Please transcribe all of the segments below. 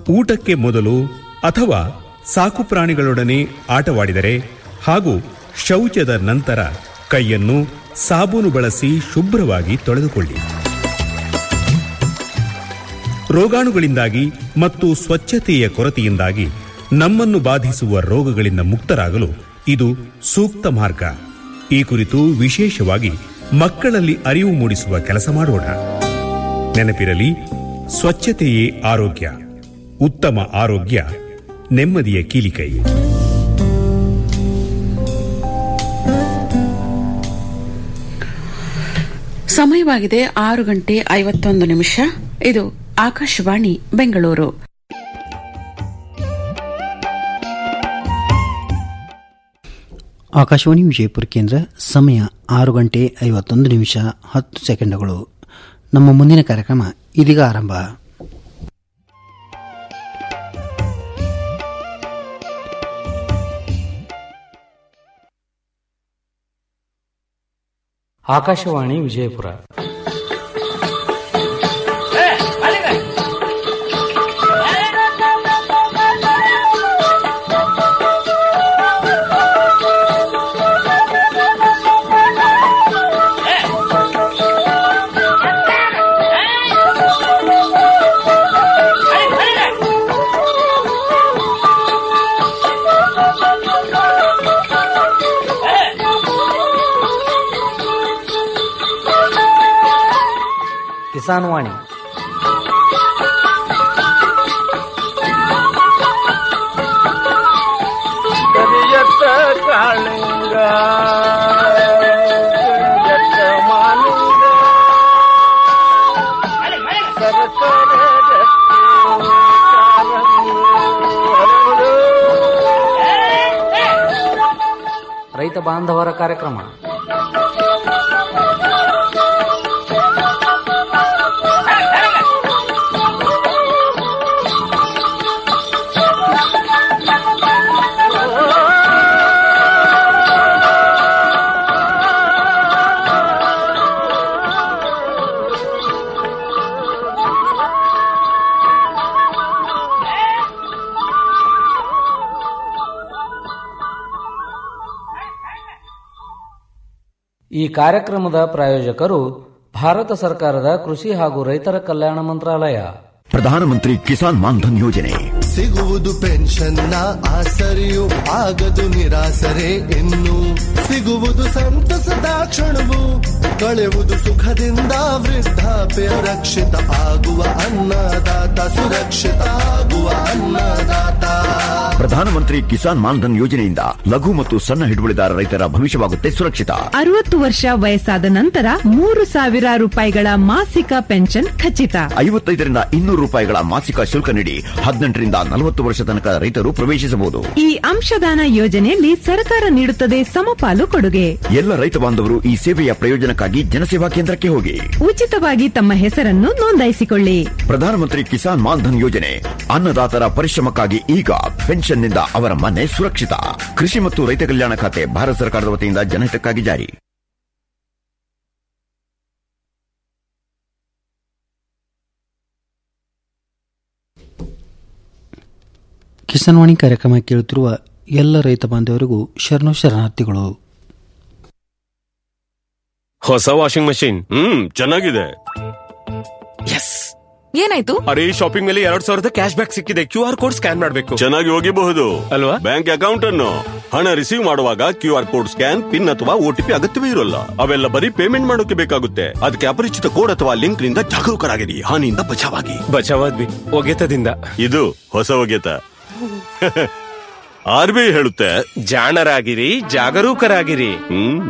ಊಟಕ್ಕೆ ಮೊದಲು ಅಥವಾ ಸಾಕು ಪ್ರಾಣಿಗಳೊಡನೆ ಆಟವಾಡಿದರೆ ಹಾಗೂ ಶೌಚದ ನಂತರ ಕೈಯನ್ನು ಸಾಬೂನು ಬಳಸಿ ಶುಭ್ರವಾಗಿ ತೊಳೆದುಕೊಳ್ಳಿ ರೋಗಾಣುಗಳಿಂದಾಗಿ ಮತ್ತು ಸ್ವಚ್ಛತೆಯ ಕೊರತೆಯಿಂದಾಗಿ ನಮ್ಮನ್ನು ಬಾಧಿಸುವ ರೋಗಗಳಿಂದ ಮುಕ್ತರಾಗಲು ಇದು ಸೂಕ್ತ ಮಾರ್ಗ ಈ ಕುರಿತು ವಿಶೇಷವಾಗಿ ಮಕ್ಕಳಲ್ಲಿ ಅರಿವು ಮೂಡಿಸುವ ಕೆಲಸ ಮಾಡೋಣ ನೆನಪಿರಲಿ ಸ್ವಚ್ಛತೆಯೇ ಆರೋಗ್ಯ ಉತ್ತಮ ಆರೋಗ್ಯ ನೆಮ್ಮದಿಯ ಕೀಲಿಕೈ ಸಮಯವಾಗಿದೆ ಆರು ಗಂಟೆ ಐವತ್ತೊಂದು ನಿಮಿಷ ಇದು ಆಕಾಶವಾಣಿ ಬೆಂಗಳೂರು ಆಕಾಶವಾಣಿ ವಿಜಯಪುರ ಕೇಂದ್ರ ಸಮಯ ಆರು ಗಂಟೆ ಐವತ್ತೊಂದು ನಿಮಿಷ ಹತ್ತು ಸೆಕೆಂಡುಗಳು ನಮ್ಮ ಮುಂದಿನ ಕಾರ್ಯಕ್ರಮ ಇದೀಗ ಆರಂಭ ಆಕಾಶವಾಣಿ ವಿಜಯಪುರ ಕಿಸಾನ್ ವಾಣಿ ಕರಿಯತ್ತ ಕಾಳಿಂಗ ಕರಿಯತ್ತ ಮಾಲಿಂಗ ಸರಕಾರ ರೈತ ಬಾಂಧವರ ಕಾರ್ಯಕ್ರಮ ಈ ಕಾರ್ಯಕ್ರಮದ ಪ್ರಾಯೋಜಕರು ಭಾರತ ಸರ್ಕಾರದ ಕೃಷಿ ಹಾಗೂ ರೈತರ ಕಲ್ಯಾಣ ಮಂತ್ರಾಲಯ ಪ್ರಧಾನಮಂತ್ರಿ ಕಿಸಾನ್ ಮಾನ್ಧನ್ ಯೋಜನೆ ಸಿಗುವುದು ಪೆನ್ಷನ್ನ ಆಸರೆಯು ಆಗದು ನಿರಾಸರೆ ಇನ್ನು ಸಿಗುವುದು ಸಂತಸದ ಕ್ಷಣವು ಕಳೆಯುವುದು ಸುಖದಿಂದ ವೃದ್ಧಾಪ್ಯ ರಕ್ಷಿತ ಆಗುವ ಅನ್ನದಾತ ಸುರಕ್ಷಿತ ಆಗುವ ಅನ್ನದಾತ ಪ್ರಧಾನಮಂತ್ರಿ ಕಿಸಾನ್ ಮಾನ್ಧನ್ ಯೋಜನೆಯಿಂದ ಲಘು ಮತ್ತು ಸಣ್ಣ ಹಿಡುವಳಿದಾರ ರೈತರ ಭವಿಷ್ಯವಾಗುತ್ತೆ ಸುರಕ್ಷಿತ ಅರವತ್ತು ವರ್ಷ ವಯಸ್ಸಾದ ನಂತರ ಮೂರು ಸಾವಿರ ರೂಪಾಯಿಗಳ ಮಾಸಿಕ ಪೆನ್ಷನ್ ಖಚಿತ ಐವತ್ತೈದರಿಂದ ಇನ್ನೂರು ರೂಪಾಯಿಗಳ ಮಾಸಿಕ ಶುಲ್ಕ ನೀಡಿ ಹದಿನೆಂಟರಿಂದ ನಲವತ್ತು ವರ್ಷ ತನಕ ರೈತರು ಪ್ರವೇಶಿಸಬಹುದು ಈ ಅಂಶದಾನ ಯೋಜನೆಯಲ್ಲಿ ಸರ್ಕಾರ ನೀಡುತ್ತದೆ ಸಮಪಾಲು ಕೊಡುಗೆ ಎಲ್ಲ ರೈತ ಬಾಂಧವರು ಈ ಸೇವೆಯ ಪ್ರಯೋಜನಕ್ಕಾಗಿ ಜನಸೇವಾ ಕೇಂದ್ರಕ್ಕೆ ಹೋಗಿ ಉಚಿತವಾಗಿ ತಮ್ಮ ಹೆಸರನ್ನು ನೋಂದಾಯಿಸಿಕೊಳ್ಳಿ ಪ್ರಧಾನಮಂತ್ರಿ ಕಿಸಾನ್ ಮಾನ್ಧನ್ ಯೋಜನೆ ಅನ್ನದಾತರ ಪರಿಶ್ರಮಕ್ಕಾಗಿ ಈಗ ಪೆನ್ಷನ್ನಿಂದ ಅವರ ಮನೆ ಸುರಕ್ಷಿತ ಕೃಷಿ ಮತ್ತು ರೈತ ಕಲ್ಯಾಣ ಖಾತೆ ಭಾರತ ಸರ್ಕಾರದ ವತಿಯಿಂದ ಜನಹಿತಕ್ಕಾಗಿ ಜಾರಿ ಕಿಸಾನ್ವಾಣಿ ಕಾರ್ಯಕ್ರಮ ಕೇಳುತ್ತಿರುವ ಎಲ್ಲ ರೈತ ಬಾಂಧವರಿಗೂ ಶರಣು ಶರಣಾರ್ಥಿಗಳು ಹೊಸ ವಾಷಿಂಗ್ ಮಷಿನ್ ಹ್ಮ್ ಚೆನ್ನಾಗಿದೆ ಎಸ್ ಏನಾಯ್ತು ಅರೆ ಶಾಪಿಂಗ್ ಮೇಲೆ ಎರಡ್ ಸಾವಿರದ ಕ್ಯಾಶ್ ಬ್ಯಾಕ್ ಸಿಕ್ಕಿದೆ ಕ್ಯೂ ಆರ್ ಕೋಡ್ ಸ್ಕ್ಯಾನ್ ಮಾಡಬೇಕು ಚೆನ್ನಾಗಿ ಹೋಗಿಬಹುದು ಅಲ್ವಾ ಬ್ಯಾಂಕ್ ಅಕೌಂಟ್ ಅನ್ನು ಹಣ ರಿಸೀವ್ ಮಾಡುವಾಗ Q R code scan PIN ಅಥವಾ ಓಟಿಪಿ ಅಗತ್ಯವೇ ಇರೋಲ್ಲ ಅವೆಲ್ಲ ಬರೀ ಪೇಮೆಂಟ್ ಮಾಡೋಕೆ ಬೇಕಾಗುತ್ತೆ ಅದಕ್ಕೆ ಅಪರಿಚಿತ ಕೋಡ್ ಅಥವಾ ಲಿಂಕ್ ನಿಂದ ಜಾಗರೂಕರಾಗಿರಿ ಹಾನಿಯಿಂದ ಬಚಾವಾಗಿ ಬಚಾವಾದ್ವಿ ಒಗೆತದಿಂದ ಇದು ಹೊಸ ಒಗೆತ ಆರ್ ಬಿ ಐ ಹೇಳುತ್ತೆ ಜಾಣರಾಗಿರಿ ಜಾಗರೂಕರಾಗಿರಿ ಹ್ಮ್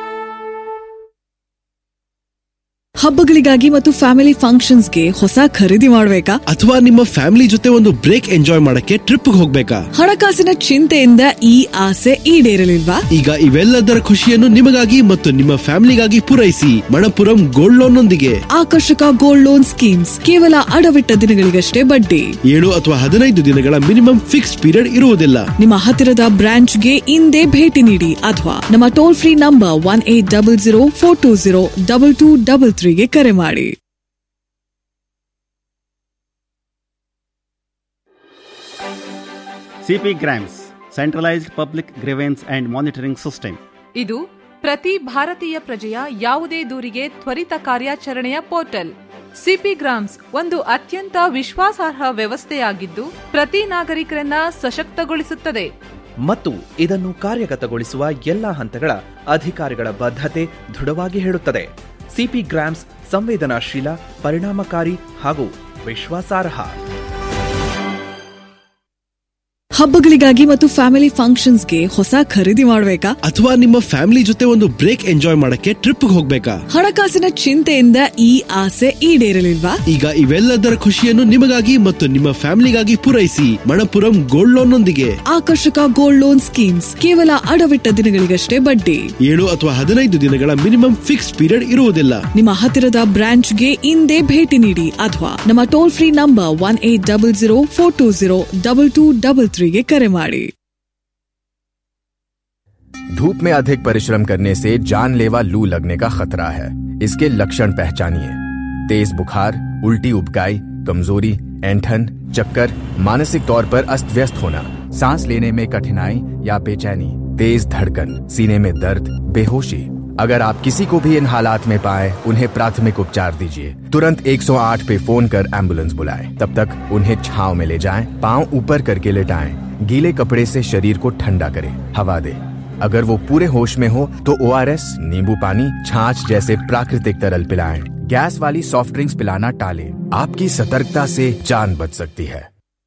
ಹಬ್ಬಗಳಿಗಾಗಿ ಮತ್ತು ಫ್ಯಾಮಿಲಿ ಫಂಕ್ಷನ್ಸ್ಗೆ ಹೊಸ ಖರೀದಿ ಮಾಡಬೇಕಾ ಅಥವಾ ನಿಮ್ಮ ಫ್ಯಾಮಿಲಿ ಜೊತೆ ಒಂದು ಬ್ರೇಕ್ ಎಂಜಾಯ್ ಮಾಡಕ್ಕೆ ಟ್ರಿಪ್ ಹೋಗ್ಬೇಕಾ ಹಣಕಾಸಿನ ಚಿಂತೆಯಿಂದ ಈ ಆಸೆ ಈಡೇರಲಿಲ್ವಾ ಈಗ ಇವೆಲ್ಲದರ ಖುಷಿಯನ್ನು ನಿಮಗಾಗಿ ಮತ್ತು ನಿಮ್ಮ ಫ್ಯಾಮಿಲಿಗಾಗಿ ಪೂರೈಸಿ ಮಣಪುರಂ ಗೋಲ್ಡ್ ಲೋನ್ ನೊಂದಿಗೆ ಆಕರ್ಷಕ ಗೋಲ್ಡ್ ಲೋನ್ ಸ್ಕೀಮ್ಸ್ ಕೇವಲ ಅಡವಿಟ್ಟ ದಿನಗಳಿಗಷ್ಟೇ ಬಡ್ಡಿ ಏಳು ಅಥವಾ ಹದಿನೈದು ದಿನಗಳ ಮಿನಿಮಮ್ ಫಿಕ್ಸ್ಡ್ ಪೀರಿಯಡ್ ಇರುವುದಿಲ್ಲ ನಿಮ್ಮ ಹತ್ತಿರದ ಬ್ರಾಂಚ್ಗೆ ಇಂದೇ ಭೇಟಿ ನೀಡಿ ಅಥವಾ ನಮ್ಮ toll free number one eight double zero four two zero double two double ತ್ರೀಗೆ ಕರೆ ಮಾಡಿ CP grams centralised public grievance and monitoring system ಇದು ಪ್ರತಿ ಭಾರತೀಯ ಪ್ರಜೆಯ ಯಾವುದೇ ದೂರಿಗೆ ತ್ವರಿತ ಕಾರ್ಯಾಚರಣೆಯ ಪೋರ್ಟಲ್ ಸಿಪಿ ಗ್ರಾಮ್ಸ್ ಒಂದು ಅತ್ಯಂತ ವಿಶ್ವಾಸಾರ್ಹ ವ್ಯವಸ್ಥೆಯಾಗಿದ್ದು ಪ್ರತಿ ನಾಗರಿಕರನ್ನ ಸಶಕ್ತಗೊಳಿಸುತ್ತದೆ ಮತ್ತು ಇದನ್ನು ಕಾರ್ಯಗತಗೊಳಿಸುವ ಎಲ್ಲಾ ಹಂತಗಳ ಅಧಿಕಾರಿಗಳ ಬದ್ಧತೆ ದೃಢವಾಗಿ ಹೇಳುತ್ತದೆ ಸಿಪಿ ಗ್ರಾಮ್ಸ್ ಸಂವೇದನಾಶೀಲ ಪರಿಣಾಮಕಾರಿ ಹಾಗೂ ವಿಶ್ವಾಸಾರ್ಹ ಹಬ್ಬಗಳಿಗಾಗಿ ಮತ್ತು ಫ್ಯಾಮಿಲಿ ಫಂಕ್ಷನ್ಸ್ಗೆ ಹೊಸ ಖರೀದಿ ಮಾಡಬೇಕಾ ಅಥವಾ ನಿಮ್ಮ ಫ್ಯಾಮಿಲಿ ಜೊತೆ ಒಂದು ಬ್ರೇಕ್ ಎಂಜಾಯ್ ಮಾಡಕ್ಕೆ ಟ್ರಿಪ್ ಹೋಗ್ಬೇಕಾ ಹಣಕಾಸಿನ ಚಿಂತೆಯಿಂದ ಈ ಆಸೆ ಈಡೇರಲಿಲ್ವಾ ಈಗ ಇವೆಲ್ಲದರ ಖುಷಿಯನ್ನು ನಿಮಗಾಗಿ ಮತ್ತು ನಿಮ್ಮ ಫ್ಯಾಮಿಲಿಗಾಗಿ ಪೂರೈಸಿ ಮಣಪುರಂ ಗೋಲ್ಡ್ ಲೋನ್ ನೊಂದಿಗೆ ಆಕರ್ಷಕ ಗೋಲ್ಡ್ ಲೋನ್ ಸ್ಕೀಮ್ಸ್ ಕೇವಲ ಅಡವಿಟ್ಟ ದಿನಗಳಿಗಷ್ಟೇ ಬಡ್ಡಿ ಏಳು ಅಥವಾ ಹದಿನೈದು ದಿನಗಳ ಮಿನಿಮಮ್ ಫಿಕ್ಸ್ ಪೀರಿಯಡ್ ಇರುವುದಿಲ್ಲ ನಿಮ್ಮ ಹತ್ತಿರದ ಬ್ರಾಂಚ್ಗೆ ಇಂದೇ ಭೇಟಿ ನೀಡಿ ಅಥವಾ ನಮ್ಮ toll free number one eight double zero four two zero double two double ತ್ರೀಗೆ ಕರೆ ಮಾಡಿ धूप में अधिक परिश्रम करने से जानलेवा लू लगने का खतरा है इसके लक्षण पहचानिए तेज बुखार उल्टी उबकाई कमजोरी ऐंठन चक्कर मानसिक तौर पर अस्त व्यस्त होना सांस लेने में कठिनाई या बेचैनी तेज धड़कन सीने में दर्द बेहोशी अगर आप किसी को भी इन हालात में पाए उन्हें प्राथमिक उपचार दीजिए तुरंत 108 पे फोन कर एम्बुलेंस बुलाएं तब तक उन्हें छाव में ले जाएं पांव ऊपर करके लेटाएं गीले कपड़े से शरीर को ठंडा करें हवा दें अगर वो पूरे होश में हो तो ओ नींबू पानी छाछ जैसे प्राकृतिक तरल पिलाएं गैस वाली सॉफ्ट ड्रिंक्स पिलाना टालें आपकी सतर्कता से जान बच सकती है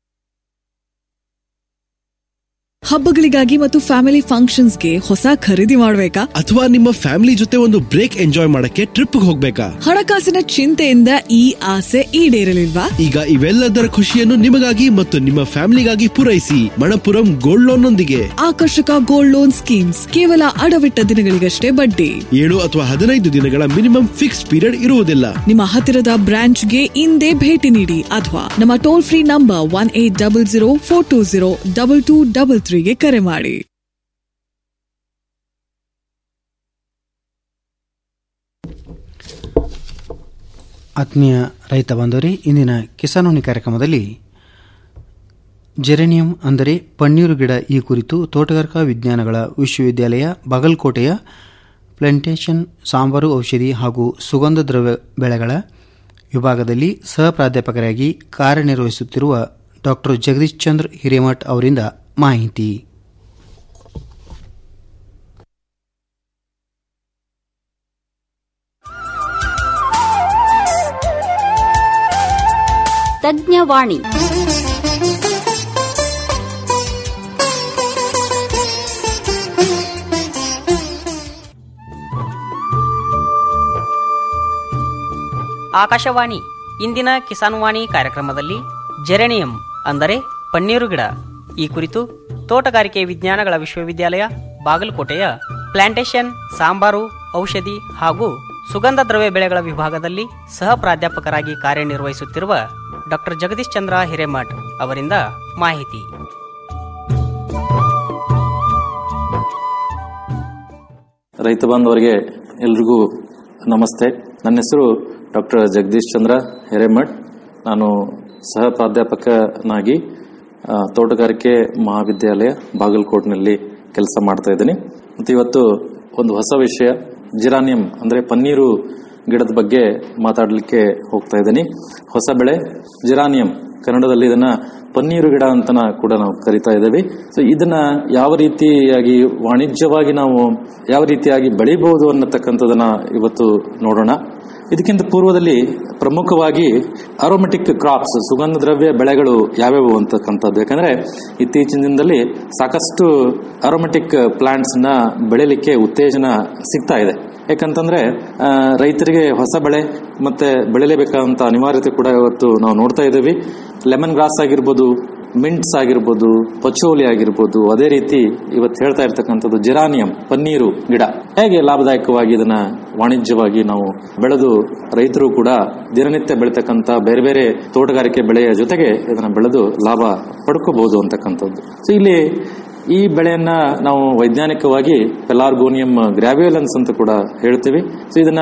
ಹಬ್ಬಗಳಿಗಾಗಿ ಮತ್ತು ಫ್ಯಾಮಿಲಿ ಫಂಕ್ಷನ್ಸ್ಗೆ ಹೊಸ ಖರೀದಿ ಮಾಡಬೇಕಾ ಅಥವಾ ನಿಮ್ಮ ಫ್ಯಾಮಿಲಿ ಜೊತೆ ಒಂದು ಬ್ರೇಕ್ ಎಂಜಾಯ್ ಮಾಡಕ್ಕೆ ಟ್ರಿಪ್ ಹೋಗ್ಬೇಕಾ ಹಣಕಾಸಿನ ಚಿಂತೆಯಿಂದ ಈ ಆಸೆ ಈಡೇರಲಿಲ್ವಾ ಈಗ ಇವೆಲ್ಲದರ ಖುಷಿಯನ್ನು ನಿಮಗಾಗಿ ಮತ್ತು ನಿಮ್ಮ ಫ್ಯಾಮಿಲಿಗಾಗಿ ಪೂರೈಸಿ ಮಣಪುರಂ ಗೋಲ್ಡ್ ಲೋನ್ ನೊಂದಿಗೆ ಆಕರ್ಷಕ ಗೋಲ್ಡ್ ಲೋನ್ ಸ್ಕೀಮ್ಸ್ ಕೇವಲ ಅಡವಿಟ್ಟ ದಿನಗಳಿಗಷ್ಟೇ ಬಡ್ಡಿ ಏಳು ಅಥವಾ ಹದಿನೈದು ದಿನಗಳ ಮಿನಿಮಮ್ ಫಿಕ್ಸ್ ಪೀರಿಯಡ್ ಇರುವುದಿಲ್ಲ ನಿಮ್ಮ ಹತ್ತಿರದ ಬ್ರಾಂಚ್ಗೆ ಇಂದೇ ಭೇಟಿ ನೀಡಿ ಅಥವಾ ನಮ್ಮ toll free number one eight double zero four two zero double two double ತ್ರೀಗೆ ಕರೆ ಮಾಡಿ ಆತ್ಮೀಯ ರೈತ ಬಂದವರೇ ಇಂದಿನ ಕಿಸಾನೋಣಿ ಕಾರ್ಯಕ್ರಮದಲ್ಲಿ ಜೆರೇನಿಯಂ ಅಂದರೆ ಪನ್ನೀರು ಗಿಡ ಈ ಕುರಿತು ತೋಟಗಾರಿಕಾ ವಿಜ್ಞಾನಗಳ ವಿಶ್ವವಿದ್ಯಾಲಯ ಬಾಗಲಕೋಟೆಯ ಪ್ಲಾಂಟೇಶನ್ ಸಾಂಬಾರು ಔಷಧಿ ಹಾಗೂ ಸುಗಂಧ ದ್ರವ್ಯ ಬೆಳೆಗಳ ವಿಭಾಗದಲ್ಲಿ ಸಹ ಪ್ರಾಧ್ಯಾಪಕರಾಗಿ ಕಾರ್ಯನಿರ್ವಹಿಸುತ್ತಿರುವ ಡಾಕ್ಟರ್ ಜಗದೀಶ್ ಚಂದ್ರ ಹಿರೇಮಠ್ ಅವರಿಂದ ಮಾಹಿತಿ ತಜ್ಞವಾಣಿ ಆಕಾಶವಾಣಿ ಇಂದಿನ ಕಿಸಾನ್ ವಾಣಿ ಕಾರ್ಯಕ್ರಮದಲ್ಲಿ ಜೆರೆನಿಯಂ ಅಂದರೆ ಪನ್ನೀರು ಗಿಡ ಈ ಕುರಿತು ತೋಟಗಾರಿಕೆ ವಿಜ್ಞಾನಗಳ ವಿಶ್ವವಿದ್ಯಾಲಯ ಬಾಗಲಕೋಟೆಯ ಪ್ಲಾಂಟೇಶನ್ ಸಾಂಬಾರು ಔಷಧಿ ಹಾಗೂ ಸುಗಂಧ ದ್ರವ್ಯ ಬೆಳೆಗಳ ವಿಭಾಗದಲ್ಲಿ ಸಹ ಪ್ರಾಧ್ಯಾಪಕರಾಗಿ ಕಾರ್ಯನಿರ್ವಹಿಸುತ್ತಿರುವ ಡಾಕ್ಟರ್ ಜಗದೀಶ್ ಚಂದ್ರ ಹಿರೇಮಠ್ ಅವರಿಂದ ಮಾಹಿತಿ ರೈತ ಬಾಂಧವರಿಗೆ ಎಲ್ರಿಗೂ ನಮಸ್ತೆ ನನ್ನ ಹೆಸರು ಡಾಕ್ಟರ್ ಜಗದೀಶ್ ಚಂದ್ರ ಹಿರೇಮಠ್ ನಾನು ಸಹ ಪ್ರಾಧ್ಯಾಪಕನಾಗಿ ಆ, ತೋಟಗಾರಿಕೆ ಮಹಾವಿದ್ಯಾಲಯ ಬಾಗಲಕೋಟ್ನಲ್ಲಿ ಕೆಲಸ ಮಾಡ್ತಾ ಇದ್ದೀನಿ ಮತ್ತು ಇವತ್ತು ಒಂದು ಹೊಸ ವಿಷಯ ಜಿರಾನಿಯಂ ಅಂದ್ರೆ ಪನ್ನೀರು ಗಿಡದ ಬಗ್ಗೆ ಮಾತಾಡಲಿಕ್ಕೆ ಹೋಗ್ತಾ ಇದ್ದೀನಿ ಹೊಸ ಬೆಳೆ ಜಿರಾನಿಯಂ ಕನ್ನಡದಲ್ಲಿ ಇದನ್ನ ಪನ್ನೀರು ಗಿಡ ಅಂತನ ಕೂಡ ನಾವು ಕರಿತಾ ಇದ್ದೇವೆ ಸೊ ಇದನ್ನ ಯಾವ ರೀತಿಯಾಗಿ ವಾಣಿಜ್ಯವಾಗಿ ನಾವು ಯಾವ ರೀತಿಯಾಗಿ ಬೆಳಿಬಹುದು ಅನ್ನತಕ್ಕಂಥದನ್ನ ಇವತ್ತು ನೋಡೋಣ ಇದಕ್ಕಿಂತ ಪೂರ್ವದಲ್ಲಿ ಪ್ರಮುಖವಾಗಿ ಅರೋಮೆಟಿಕ್ ಕ್ರಾಪ್ಸ್ ಸುಗಂಧ ದ್ರವ್ಯ ಬೆಳೆಗಳು ಯಾವ್ಯಾವು ಅಂತಕ್ಕಂಥದ್ದು ಯಾಕಂದ್ರೆ ಇತ್ತೀಚಿನ ದಿನದಲ್ಲಿ ಸಾಕಷ್ಟು ಅರೋಮೆಟಿಕ್ ಪ್ಲಾಂಟ್ಸ್ ನ ಬೆಳಿಲಿಕ್ಕೆ ಉತ್ತೇಜನ ಸಿಗ್ತಾ ಇದೆ ಯಾಕಂತಂದ್ರೆ ಆ, ರೈತರಿಗೆ ಹೊಸ ಬೆಳೆ ಮತ್ತೆ ಬೆಳಿಲೇಬೇಕಾದಂತ ಅನಿವಾರ್ಯತೆ ಕೂಡ ಇವತ್ತು ನಾವು ನೋಡ್ತಾ ಇದ್ದೀವಿ ಲೆಮನ್ ಗ್ರಾಸ್ ಆಗಿರ್ಬೋದು ಮಿಂಟ್ಸ್ ಆಗಿರ್ಬೋದು ಪಚೋಲಿ ಆಗಿರ್ಬೋದು ಅದೇ ರೀತಿ ಇವತ್ತು ಹೇಳ್ತಾ ಇರ್ತಕ್ಕಂಥದ್ದು ಜಿರಾನಿಯಂ ಪನ್ನೀರು ಗಿಡ ಹೇಗೆ ಲಾಭದಾಯಕವಾಗಿ ಇದನ್ನ ವಾಣಿಜ್ಯವಾಗಿ ನಾವು ಬೆಳೆದು ರೈತರು ಕೂಡ ದಿನನಿತ್ಯ ಬೆಳೀತಕ್ಕಂಥ ಬೇರೆ ಬೇರೆ ತೋಟಗಾರಿಕೆ ಬೆಳೆಯ ಜೊತೆಗೆ ಇದನ್ನ ಬೆಳೆದು ಲಾಭ ಪಡ್ಕೋಬಹುದು ಅಂತಕ್ಕಂಥದ್ದು ಸೊ ಇಲ್ಲಿ ಈ ಬೆಳೆಯನ್ನ ನಾವು ವೈಜ್ಞಾನಿಕವಾಗಿ ಪೆಲಾರ್ಗೋನಿಯಂ ಗ್ರಾವ್ಯುಲೆನ್ಸ್ ಅಂತ ಕೂಡ ಹೇಳ್ತೀವಿ ಸೊ ಇದನ್ನ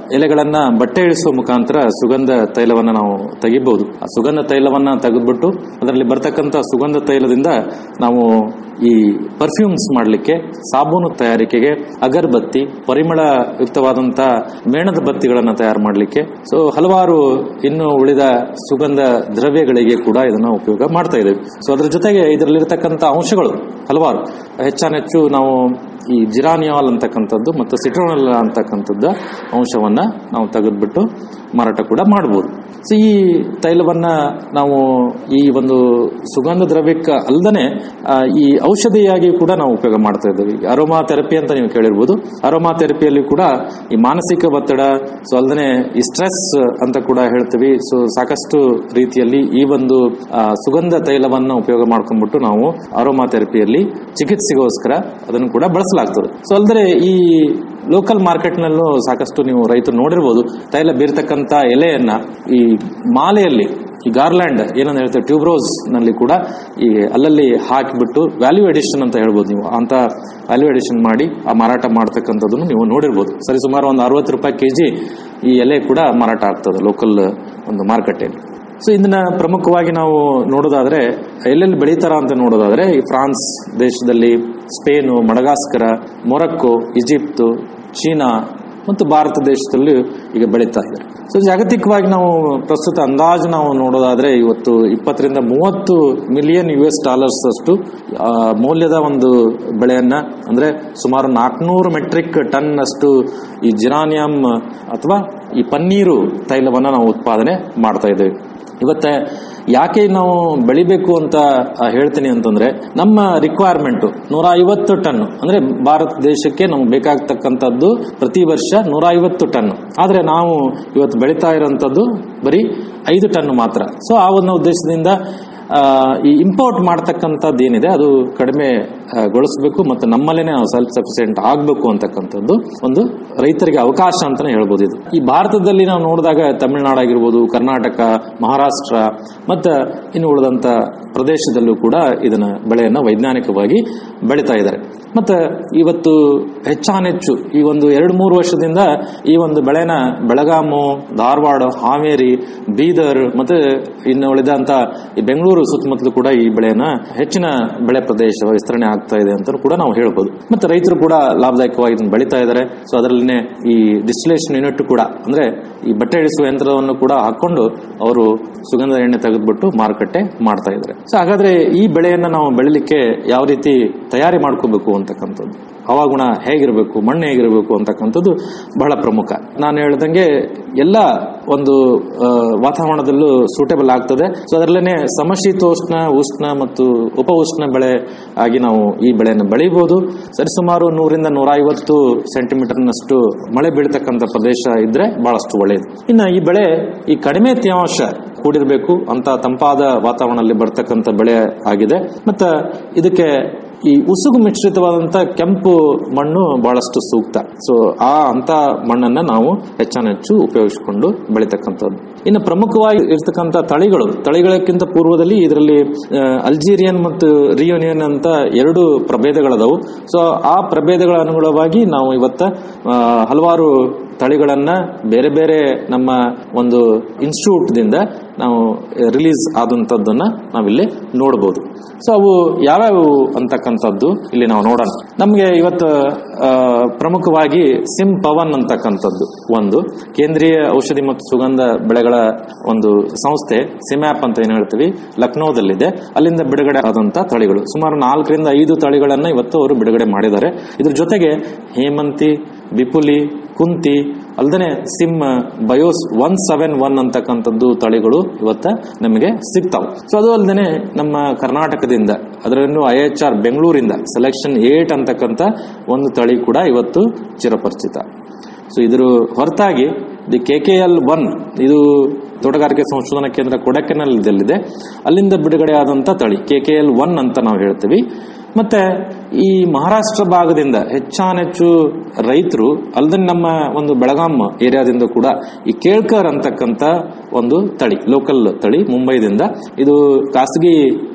ಎಲೆಗಳನ್ನ ಬಟ್ಟೆ ಇಳಿಸುವ ಮುಖಾಂತರ ಸುಗಂಧ ತೈಲವನ್ನ ನಾವು ತೆಗಿಬಹುದು ಆ ಸುಗಂಧ ತೈಲವನ್ನ ತೆಗೆದ್ಬಿಟ್ಟು ಅದರಲ್ಲಿ ಬರ್ತಕ್ಕಂಥ ಸುಗಂಧ ತೈಲದಿಂದ ನಾವು ಈ ಪರ್ಫ್ಯೂಮ್ಸ್ ಮಾಡಲಿಕ್ಕೆ ಸಾಬೂನು ತಯಾರಿಕೆಗೆ ಅಗರಬತ್ತಿ ಪರಿಮಳ ಯುಕ್ತವಾದಂತ ಮೇಣದ ಬತ್ತಿಗಳನ್ನ ತಯಾರು ಮಾಡಲಿಕ್ಕೆ ಸೊ ಹಲವಾರು ಇನ್ನು ಉಳಿದ ಸುಗಂಧ ದ್ರವ್ಯಗಳಿಗೆ ಕೂಡ ಇದನ್ನ ಉಪಯೋಗ ಮಾಡ್ತಾ ಇದ್ದೇವೆ ಸೊ ಅದ್ರ ಜೊತೆಗೆ ಇದರಲ್ಲಿರ್ತಕ್ಕಂಥ ಅಂಶಗಳು ಹಲವಾರು ಹೆಚ್ಚಾನೆಚ್ಚು ನಾವು ಈ ಜಿರಾನಿಯಾಲ್ ಅಂತಕ್ಕಂಥದ್ದು ಮತ್ತು ಸಿಟ್ರೋನಲ್ ಅಂತಕ್ಕಂಥದ್ದು ಅಂಶವನ್ನ ನಾವು ತೆಗೆದ್ಬಿಟ್ಟು ಮಾರಾಟ ಕೂಡ ಮಾಡಬಹುದು ಸೊ ಈ ತೈಲವನ್ನ ನಾವು ಈ ಒಂದು ಸುಗಂಧ ದ್ರವ್ಯಕ್ಕೆ ಅಲ್ಲದೆ ಈ ಔಷಧಿಯಾಗಿ ಕೂಡ ನಾವು ಉಪಯೋಗ ಮಾಡ್ತಾ ಇದ್ದೇವೆ ಅರೋಮಾ ಥೆರಪಿ ಅಂತ ನೀವು ಕೇಳಿರ್ಬೋದು ಅರೋಮಾ ಥೆರಪಿಯಲ್ಲಿ ಕೂಡ ಈ ಮಾನಸಿಕ ಒತ್ತಡ ಸೊ ಅಲ್ಲದೆ ಈ ಸ್ಟ್ರೆಸ್ ಅಂತ ಕೂಡ ಹೇಳ್ತೀವಿ ಸೊ ಸಾಕಷ್ಟು ರೀತಿಯಲ್ಲಿ ಈ ಒಂದು ಆ, ಸುಗಂಧ ತೈಲವನ್ನ ಉಪಯೋಗ ಮಾಡ್ಕೊಂಡ್ಬಿಟ್ಟು ನಾವು ಅರೋಮಾ ಥೆರಪಿಯಲ್ಲಿ ಚಿಕಿತ್ಸೆಗೋಸ್ಕರ ಅದನ್ನು ಕೂಡ ಬಳಸಲಾಗ್ತದೆ ಸೊ ಅಲ್ಲದೆ ಈ ಲೋಕಲ್ ಮಾರ್ಕೆಟ್ ನಲ್ಲೂ ಸಾಕಷ್ಟು ನೀವು ರೈತರು ನೋಡಿರ್ಬೋದು ತೈಲ ಬೀರ್ತಕ್ಕಂತ ಎಲೆಯನ್ನ ಈ ಮಾಲೆಯಲ್ಲಿ ಈ ಗಾರ್ಲ್ಯಾಂಡ್ ಏನಂತ ಹೇಳ್ತೇವೆ ಟ್ಯೂಬ್ರೋಸ್ ನಲ್ಲಿ ಕೂಡ ಈ ಅಲ್ಲಲ್ಲಿ ಹಾಕಿಬಿಟ್ಟು ವ್ಯಾಲ್ಯೂ ಎಡಿಷನ್ ಅಂತ ಹೇಳ್ಬೋದು ನೀವು ಅಂತ ವ್ಯಾಲ್ಯೂ ಎಡಿಷನ್ ಮಾಡಿ ಆ ಮಾರಾಟ ಮಾಡ್ತಕ್ಕಂಥದ್ದನ್ನು ನೀವು ನೋಡಿರ್ಬೋದು ಸರಿ ಸುಮಾರು ಒಂದು ಅರವತ್ತು ರೂಪಾಯಿ ಕೆಜಿ ಈ ಎಲೆ ಕೂಡ ಮಾರಾಟ ಆಗ್ತದೆ ಲೋಕಲ್ ಒಂದು ಮಾರುಕಟ್ಟೆಯಲ್ಲಿ ಸೊ ಇದನ್ನ ಪ್ರಮುಖವಾಗಿ ನಾವು ನೋಡೋದಾದ್ರೆ ಎಲ್ಲೆಲ್ಲಿ ಬೆಳೀತಾರ ಅಂತ ನೋಡೋದಾದ್ರೆ ಈ ಫ್ರಾನ್ಸ್ ದೇಶದಲ್ಲಿ ಸ್ಪೇನು ಮಡಗಾಸ್ಕರ ಮೊರಕ್ಕೋ ಈಜಿಪ್ಟ್ ಚೀನಾ ಮತ್ತು ಭಾರತ ದೇಶದಲ್ಲಿ ಈಗ ಬೆಳೀತಾ ಇದ್ದಾರೆ ಸೊ ಜಾಗತಿಕವಾಗಿ ನಾವು ಪ್ರಸ್ತುತ ಅಂದಾಜು ನಾವು ನೋಡೋದಾದ್ರೆ ಇವತ್ತು ಇಪ್ಪತ್ತರಿಂದ ಮೂವತ್ತು ಮಿಲಿಯನ್ ಯು ಎಸ್ ಡಾಲರ್ಸ್ ಅಷ್ಟು ಆ, ಮೌಲ್ಯದ ಒಂದು ಬೆಳೆಯನ್ನ ಅಂದ್ರೆ ಸುಮಾರು ನಾಲ್ಕುನೂರು ಮೆಟ್ರಿಕ್ ಟನ್ ಅಷ್ಟು ಈ ಜಿರಾನಿಯಂ ಅಥವಾ ಈ ಪನ್ನೀರು ತೈಲವನ್ನ ನಾವು ಉತ್ಪಾದನೆ ಮಾಡ್ತಾ ಇದ್ದೇವೆ ಇವತ್ತೆ ಯಾಕೆ ನಾವು ಬೆಳಿಬೇಕು ಅಂತ ಆ, ಹೇಳ್ತೀನಿ ಅಂತಂದ್ರೆ ನಮ್ಮ ರಿಕ್ವೈರ್ಮೆಂಟ್ ನೂರ ಐವತ್ತು ಟನ್ ಅಂದ್ರೆ ಭಾರತ ದೇಶಕ್ಕೆ ನಮ್ಗೆ ಬೇಕಾಗ್ತಕ್ಕಂಥದ್ದು ಪ್ರತಿ ವರ್ಷ ನೂರ ಐವತ್ತು ಟನ್ ಆದ್ರೆ ನಾವು ಇವತ್ತು ಬೆಳೀತಾ ಇರೋಂಥದ್ದು ಬರೀ ಐದು ಟನ್ ಮಾತ್ರ ಸೊ ಆ ಒಂದು ಉದ್ದೇಶದಿಂದ ಆ, ಈ ಇಂಪೋರ್ಟ್ ಮಾಡ್ತಕ್ಕಂಥದ್ದು ಏನಿದೆ ಅದು ಕಡಿಮೆ ಆ, ಗೊಳಿಸ್ಬೇಕು ಮತ್ತು ನಮ್ಮಲ್ಲೇನೆ ನಾವು ಸೆಲ್ಫ್ ಸಫಿಸಿಯೆಂಟ್ ಆಗಬೇಕು ಅಂತಕ್ಕಂಥದ್ದು ಒಂದು ರೈತರಿಗೆ ಅವಕಾಶ ಅಂತಾನೆ ಹೇಳ್ಬೋದು ಇದು ಈ ಭಾರತದಲ್ಲಿ ನಾವು ನೋಡಿದಾಗ ತಮಿಳುನಾಡು ಆಗಿರ್ಬೋದು ಕರ್ನಾಟಕ ಮಹಾರಾಷ್ಟ್ರ ಮತ್ತು ಇನ್ನು ಉಳಿದಂತ ಪ್ರದೇಶದಲ್ಲೂ ಕೂಡ ಇದನ್ನ ಬೆಳೆಯನ್ನ ವೈಜ್ಞಾನಿಕವಾಗಿ ಬೆಳೀತಾ ಇದ್ದಾರೆ ಮತ್ತೆ ಇವತ್ತು ಹೆಚ್ಚಾನೆಚ್ಚು ಈ ಒಂದು ಎರಡು ಮೂರು ವರ್ಷದಿಂದ ಈ ಒಂದು ಬೆಳೆನ ಬೆಳಗಾಮು ಧಾರವಾಡ ಹಾವೇರಿ ಬೀದರ್ ಮತ್ತೆ ಇನ್ನು ಉಳಿದಂತ ಈ ಬೆಂಗಳೂರು ಸುತ್ತಮುತ್ತಲು ಕೂಡ ಈ ಬೆಳೆಯನ್ನ ಹೆಚ್ಚಿನ ಬೆಳೆ ಪ್ರದೇಶ ವಿಸ್ತರಣೆ ಆಗ್ತಾ ಇದೆ ಅಂತ ಕೂಡ ನಾವು ಹೇಳ್ಬೋದು ಮತ್ತೆ ರೈತರು ಕೂಡ ಲಾಭದಾಯಕವಾಗಿ ಇದನ್ನ ಬೆಳೀತಾ ಇದ್ದಾರೆ ಸೊ ಅದರಲ್ಲಿನೇ ಈ ಡಿಸ್ಟಿಲೇಷನ್ ಯೂನಿಟ್ ಕೂಡ ಅಂದ್ರೆ ಈ ಬಟ್ಟೆ ಇಳಿಸುವ ಯಂತ್ರವನ್ನು ಕೂಡ ಹಾಕೊಂಡು ಅವರು ಸುಗಂಧ ಎಣ್ಣೆ ತೆಗೆದ್ಬಿಟ್ಟು ಮಾರುಕಟ್ಟೆ ಮಾಡ್ತಾ ಇದ್ದಾರೆ ಸೊ ಹಾಗಾದ್ರೆ ಈ ಬೆಳೆಯನ್ನ ನಾವು ಬೆಳಿಲಿಕ್ಕೆ ಯಾವ ರೀತಿ ತಯಾರಿ ಮಾಡ್ಕೋಬೇಕು ಅಂತಕ್ಕಂಥದ್ದು ಹವಾಗುಣ ಹೇಗಿರಬೇಕು ಮಣ್ಣು ಹೇಗಿರಬೇಕು ಅಂತಕ್ಕಂಥದ್ದು ಬಹಳ ಪ್ರಮುಖ ನಾನು ಹೇಳ್ದಂಗೆ ಎಲ್ಲ ಒಂದು ಆ, ವಾತಾವರಣದಲ್ಲೂ ಸೂಟೇಬಲ್ ಆಗ್ತದೆ ಸೊ ಅದರಲ್ಲೇ ಸಮಶೀತೋಷ್ಣ ಉಷ್ಣ ಮತ್ತು ಉಪ ಉಷ್ಣ ಬೆಳೆ ಆಗಿ ನಾವು ಈ ಬೆಳೆಯನ್ನು ಬೆಳೀಬಹುದು ಸರಿಸುಮಾರು ನೂರಿಂದ ನೂರ ಐವತ್ತು ಸೆಂಟಿಮೀಟರ್ನಷ್ಟು ಮಳೆ ಬೀಳ್ತಕ್ಕಂಥ ಪ್ರದೇಶ ಇದ್ರೆ ಬಹಳಷ್ಟು ಒಳ್ಳೆಯದು ಇನ್ನು ಈ ಬೆಳೆ ಈ ಕಡಿಮೆ ತೇವಾಂಶ ಕೂಡಿರಬೇಕು ಅಂತ ತಂಪಾದ ವಾತಾವರಣದಲ್ಲಿ ಬರ್ತಕ್ಕಂಥ ಬೆಳೆ ಆಗಿದೆ ಮತ್ತು ಇದಕ್ಕೆ ಈ ಉಸುಗು ಮಿಶ್ರಿತವಾದಂತ ಕೆಂಪು ಮಣ್ಣು ಬಹಳಷ್ಟು ಸೂಕ್ತ ಸೊ ಆ ಅಂತ ಮಣ್ಣನ್ನ ನಾವು ಹೆಚ್ಚಾನೆಚ್ಚು ಉಪಯೋಗಿಸಿಕೊಂಡು ಬೆಳಿತಕ್ಕಂಥದ್ದು ಇನ್ನು ಪ್ರಮುಖವಾಗಿ ಇರ್ತಕ್ಕಂಥ ತಳಿಗಳು ತಳಿಗಳಕ್ಕಿಂತ ಪೂರ್ವದಲ್ಲಿ ಇದರಲ್ಲಿ ಆ, ಅಲ್ಜೀರಿಯನ್ ಮತ್ತು ರಿಯೂನಿಯನ್ ಅಂತ ಎರಡು ಪ್ರಭೇದಗಳದವು ಸೊ ಆ ಪ್ರಭೇದಗಳ ಅನುಗುಣವಾಗಿ ನಾವು ಇವತ್ತ ಆ, ಹಲವಾರು ತಳಿಗಳನ್ನ ಬೇರೆ ಬೇರೆ ನಮ್ಮ ಒಂದು ಇನ್ಸ್ಟಿಟ್ಯೂಟ್ ದಿಂದ ನಾವು ರಿಲೀಸ್ ಆದಂತದ್ದನ್ನ ನಾವಿಲ್ಲಿ ನೋಡಬಹುದು ಸೊ ಅವು ಯಾವ್ಯಾವು ಅಂತಕ್ಕಂಥದ್ದು ಇಲ್ಲಿ ನಾವು ನೋಡೋಣ ನಮಗೆ ಇವತ್ತು ಆ, ಪ್ರಮುಖವಾಗಿ ಸಿಮ್ ಪವನ್ ಅಂತಕ್ಕಂಥದ್ದು ಒಂದು ಕೇಂದ್ರೀಯ ಔಷಧಿ ಮತ್ತು ಸುಗಂಧ ಬೆಳೆಗಳ ಒಂದು ಸಂಸ್ಥೆ ಸಿಮ್ಯಾಪ್ ಅಂತ ಏನ್ ಹೇಳ್ತೀವಿ ಲಕ್ನೋದಲ್ಲಿದೆ ಅಲ್ಲಿಂದ ಬಿಡುಗಡೆ ಆದಂತ ತಳಿಗಳು ಸುಮಾರು ನಾಲ್ಕರಿಂದ ಐದು ತಳಿಗಳನ್ನ ಇವತ್ತು ಅವರು ಬಿಡುಗಡೆ ಮಾಡಿದ್ದಾರೆ ಇದ್ರ ಜೊತೆಗೆ ಹೇಮಂತಿ ಬಿಪುಲಿ ಕುಂತಿ ಅಲ್ದನೆ ಸಿಮ್ ಬಯೋಸ್ ಒನ್ ಸೆವೆನ್ ಒನ್ ಅಂತಕ್ಕಂಥದ್ದು ತಳಿಗಳು ಇವತ್ತ ನಮಗೆ ಸಿಗ್ತಾವ್ ಸೊ ಅದು ಅಲ್ದೇನೆ ನಮ್ಮ ಕರ್ನಾಟಕದಿಂದ ಅದರನ್ನು ಐ ಎಚ್ ಆರ್ ಬೆಂಗಳೂರಿಂದ ಸೆಲೆಕ್ಷನ್ ಏಟ್ ಅಂತಕ್ಕಂಥ ಒಂದು ತಳಿ ಕೂಡ ಇವತ್ತು ಚಿರಪರಿಚಿತ ಸೊ ಇದ್ರ ಹೊರತಾಗಿ the K K L one ಇದು ತೋಟಗಾರಿಕೆ ಸಂಶೋಧನಾ ಕೇಂದ್ರ ಕೊಡಕೆನಲ್ಲಿದೆ ಅಲ್ಲಿಂದ ಬಿಡುಗಡೆ ಆದಂತ ತಳಿ ಕೆ ಕೆ ಎಲ್ ಒನ್ ಅಂತ ನಾವು ಹೇಳ್ತೀವಿ ಮತ್ತೆ ಈ ಮಹಾರಾಷ್ಟ್ರ ಭಾಗದಿಂದ ಹೆಚ್ಚಾನೆಚ್ಚು ರೈತರು ಅಲ್ಲದೆ ನಮ್ಮ ಒಂದು ಬೆಳಗಾಂ ಏರಿಯಾದಿಂದ ಕೂಡ ಈ ಕೇಳ್ಕರ್ ಅಂತಕ್ಕಂಥ ಒಂದು ತಳಿ ಲೋಕಲ್ ತಳಿ ಮುಂಬೈದಿಂದ ಇದು ಖಾಸಗಿ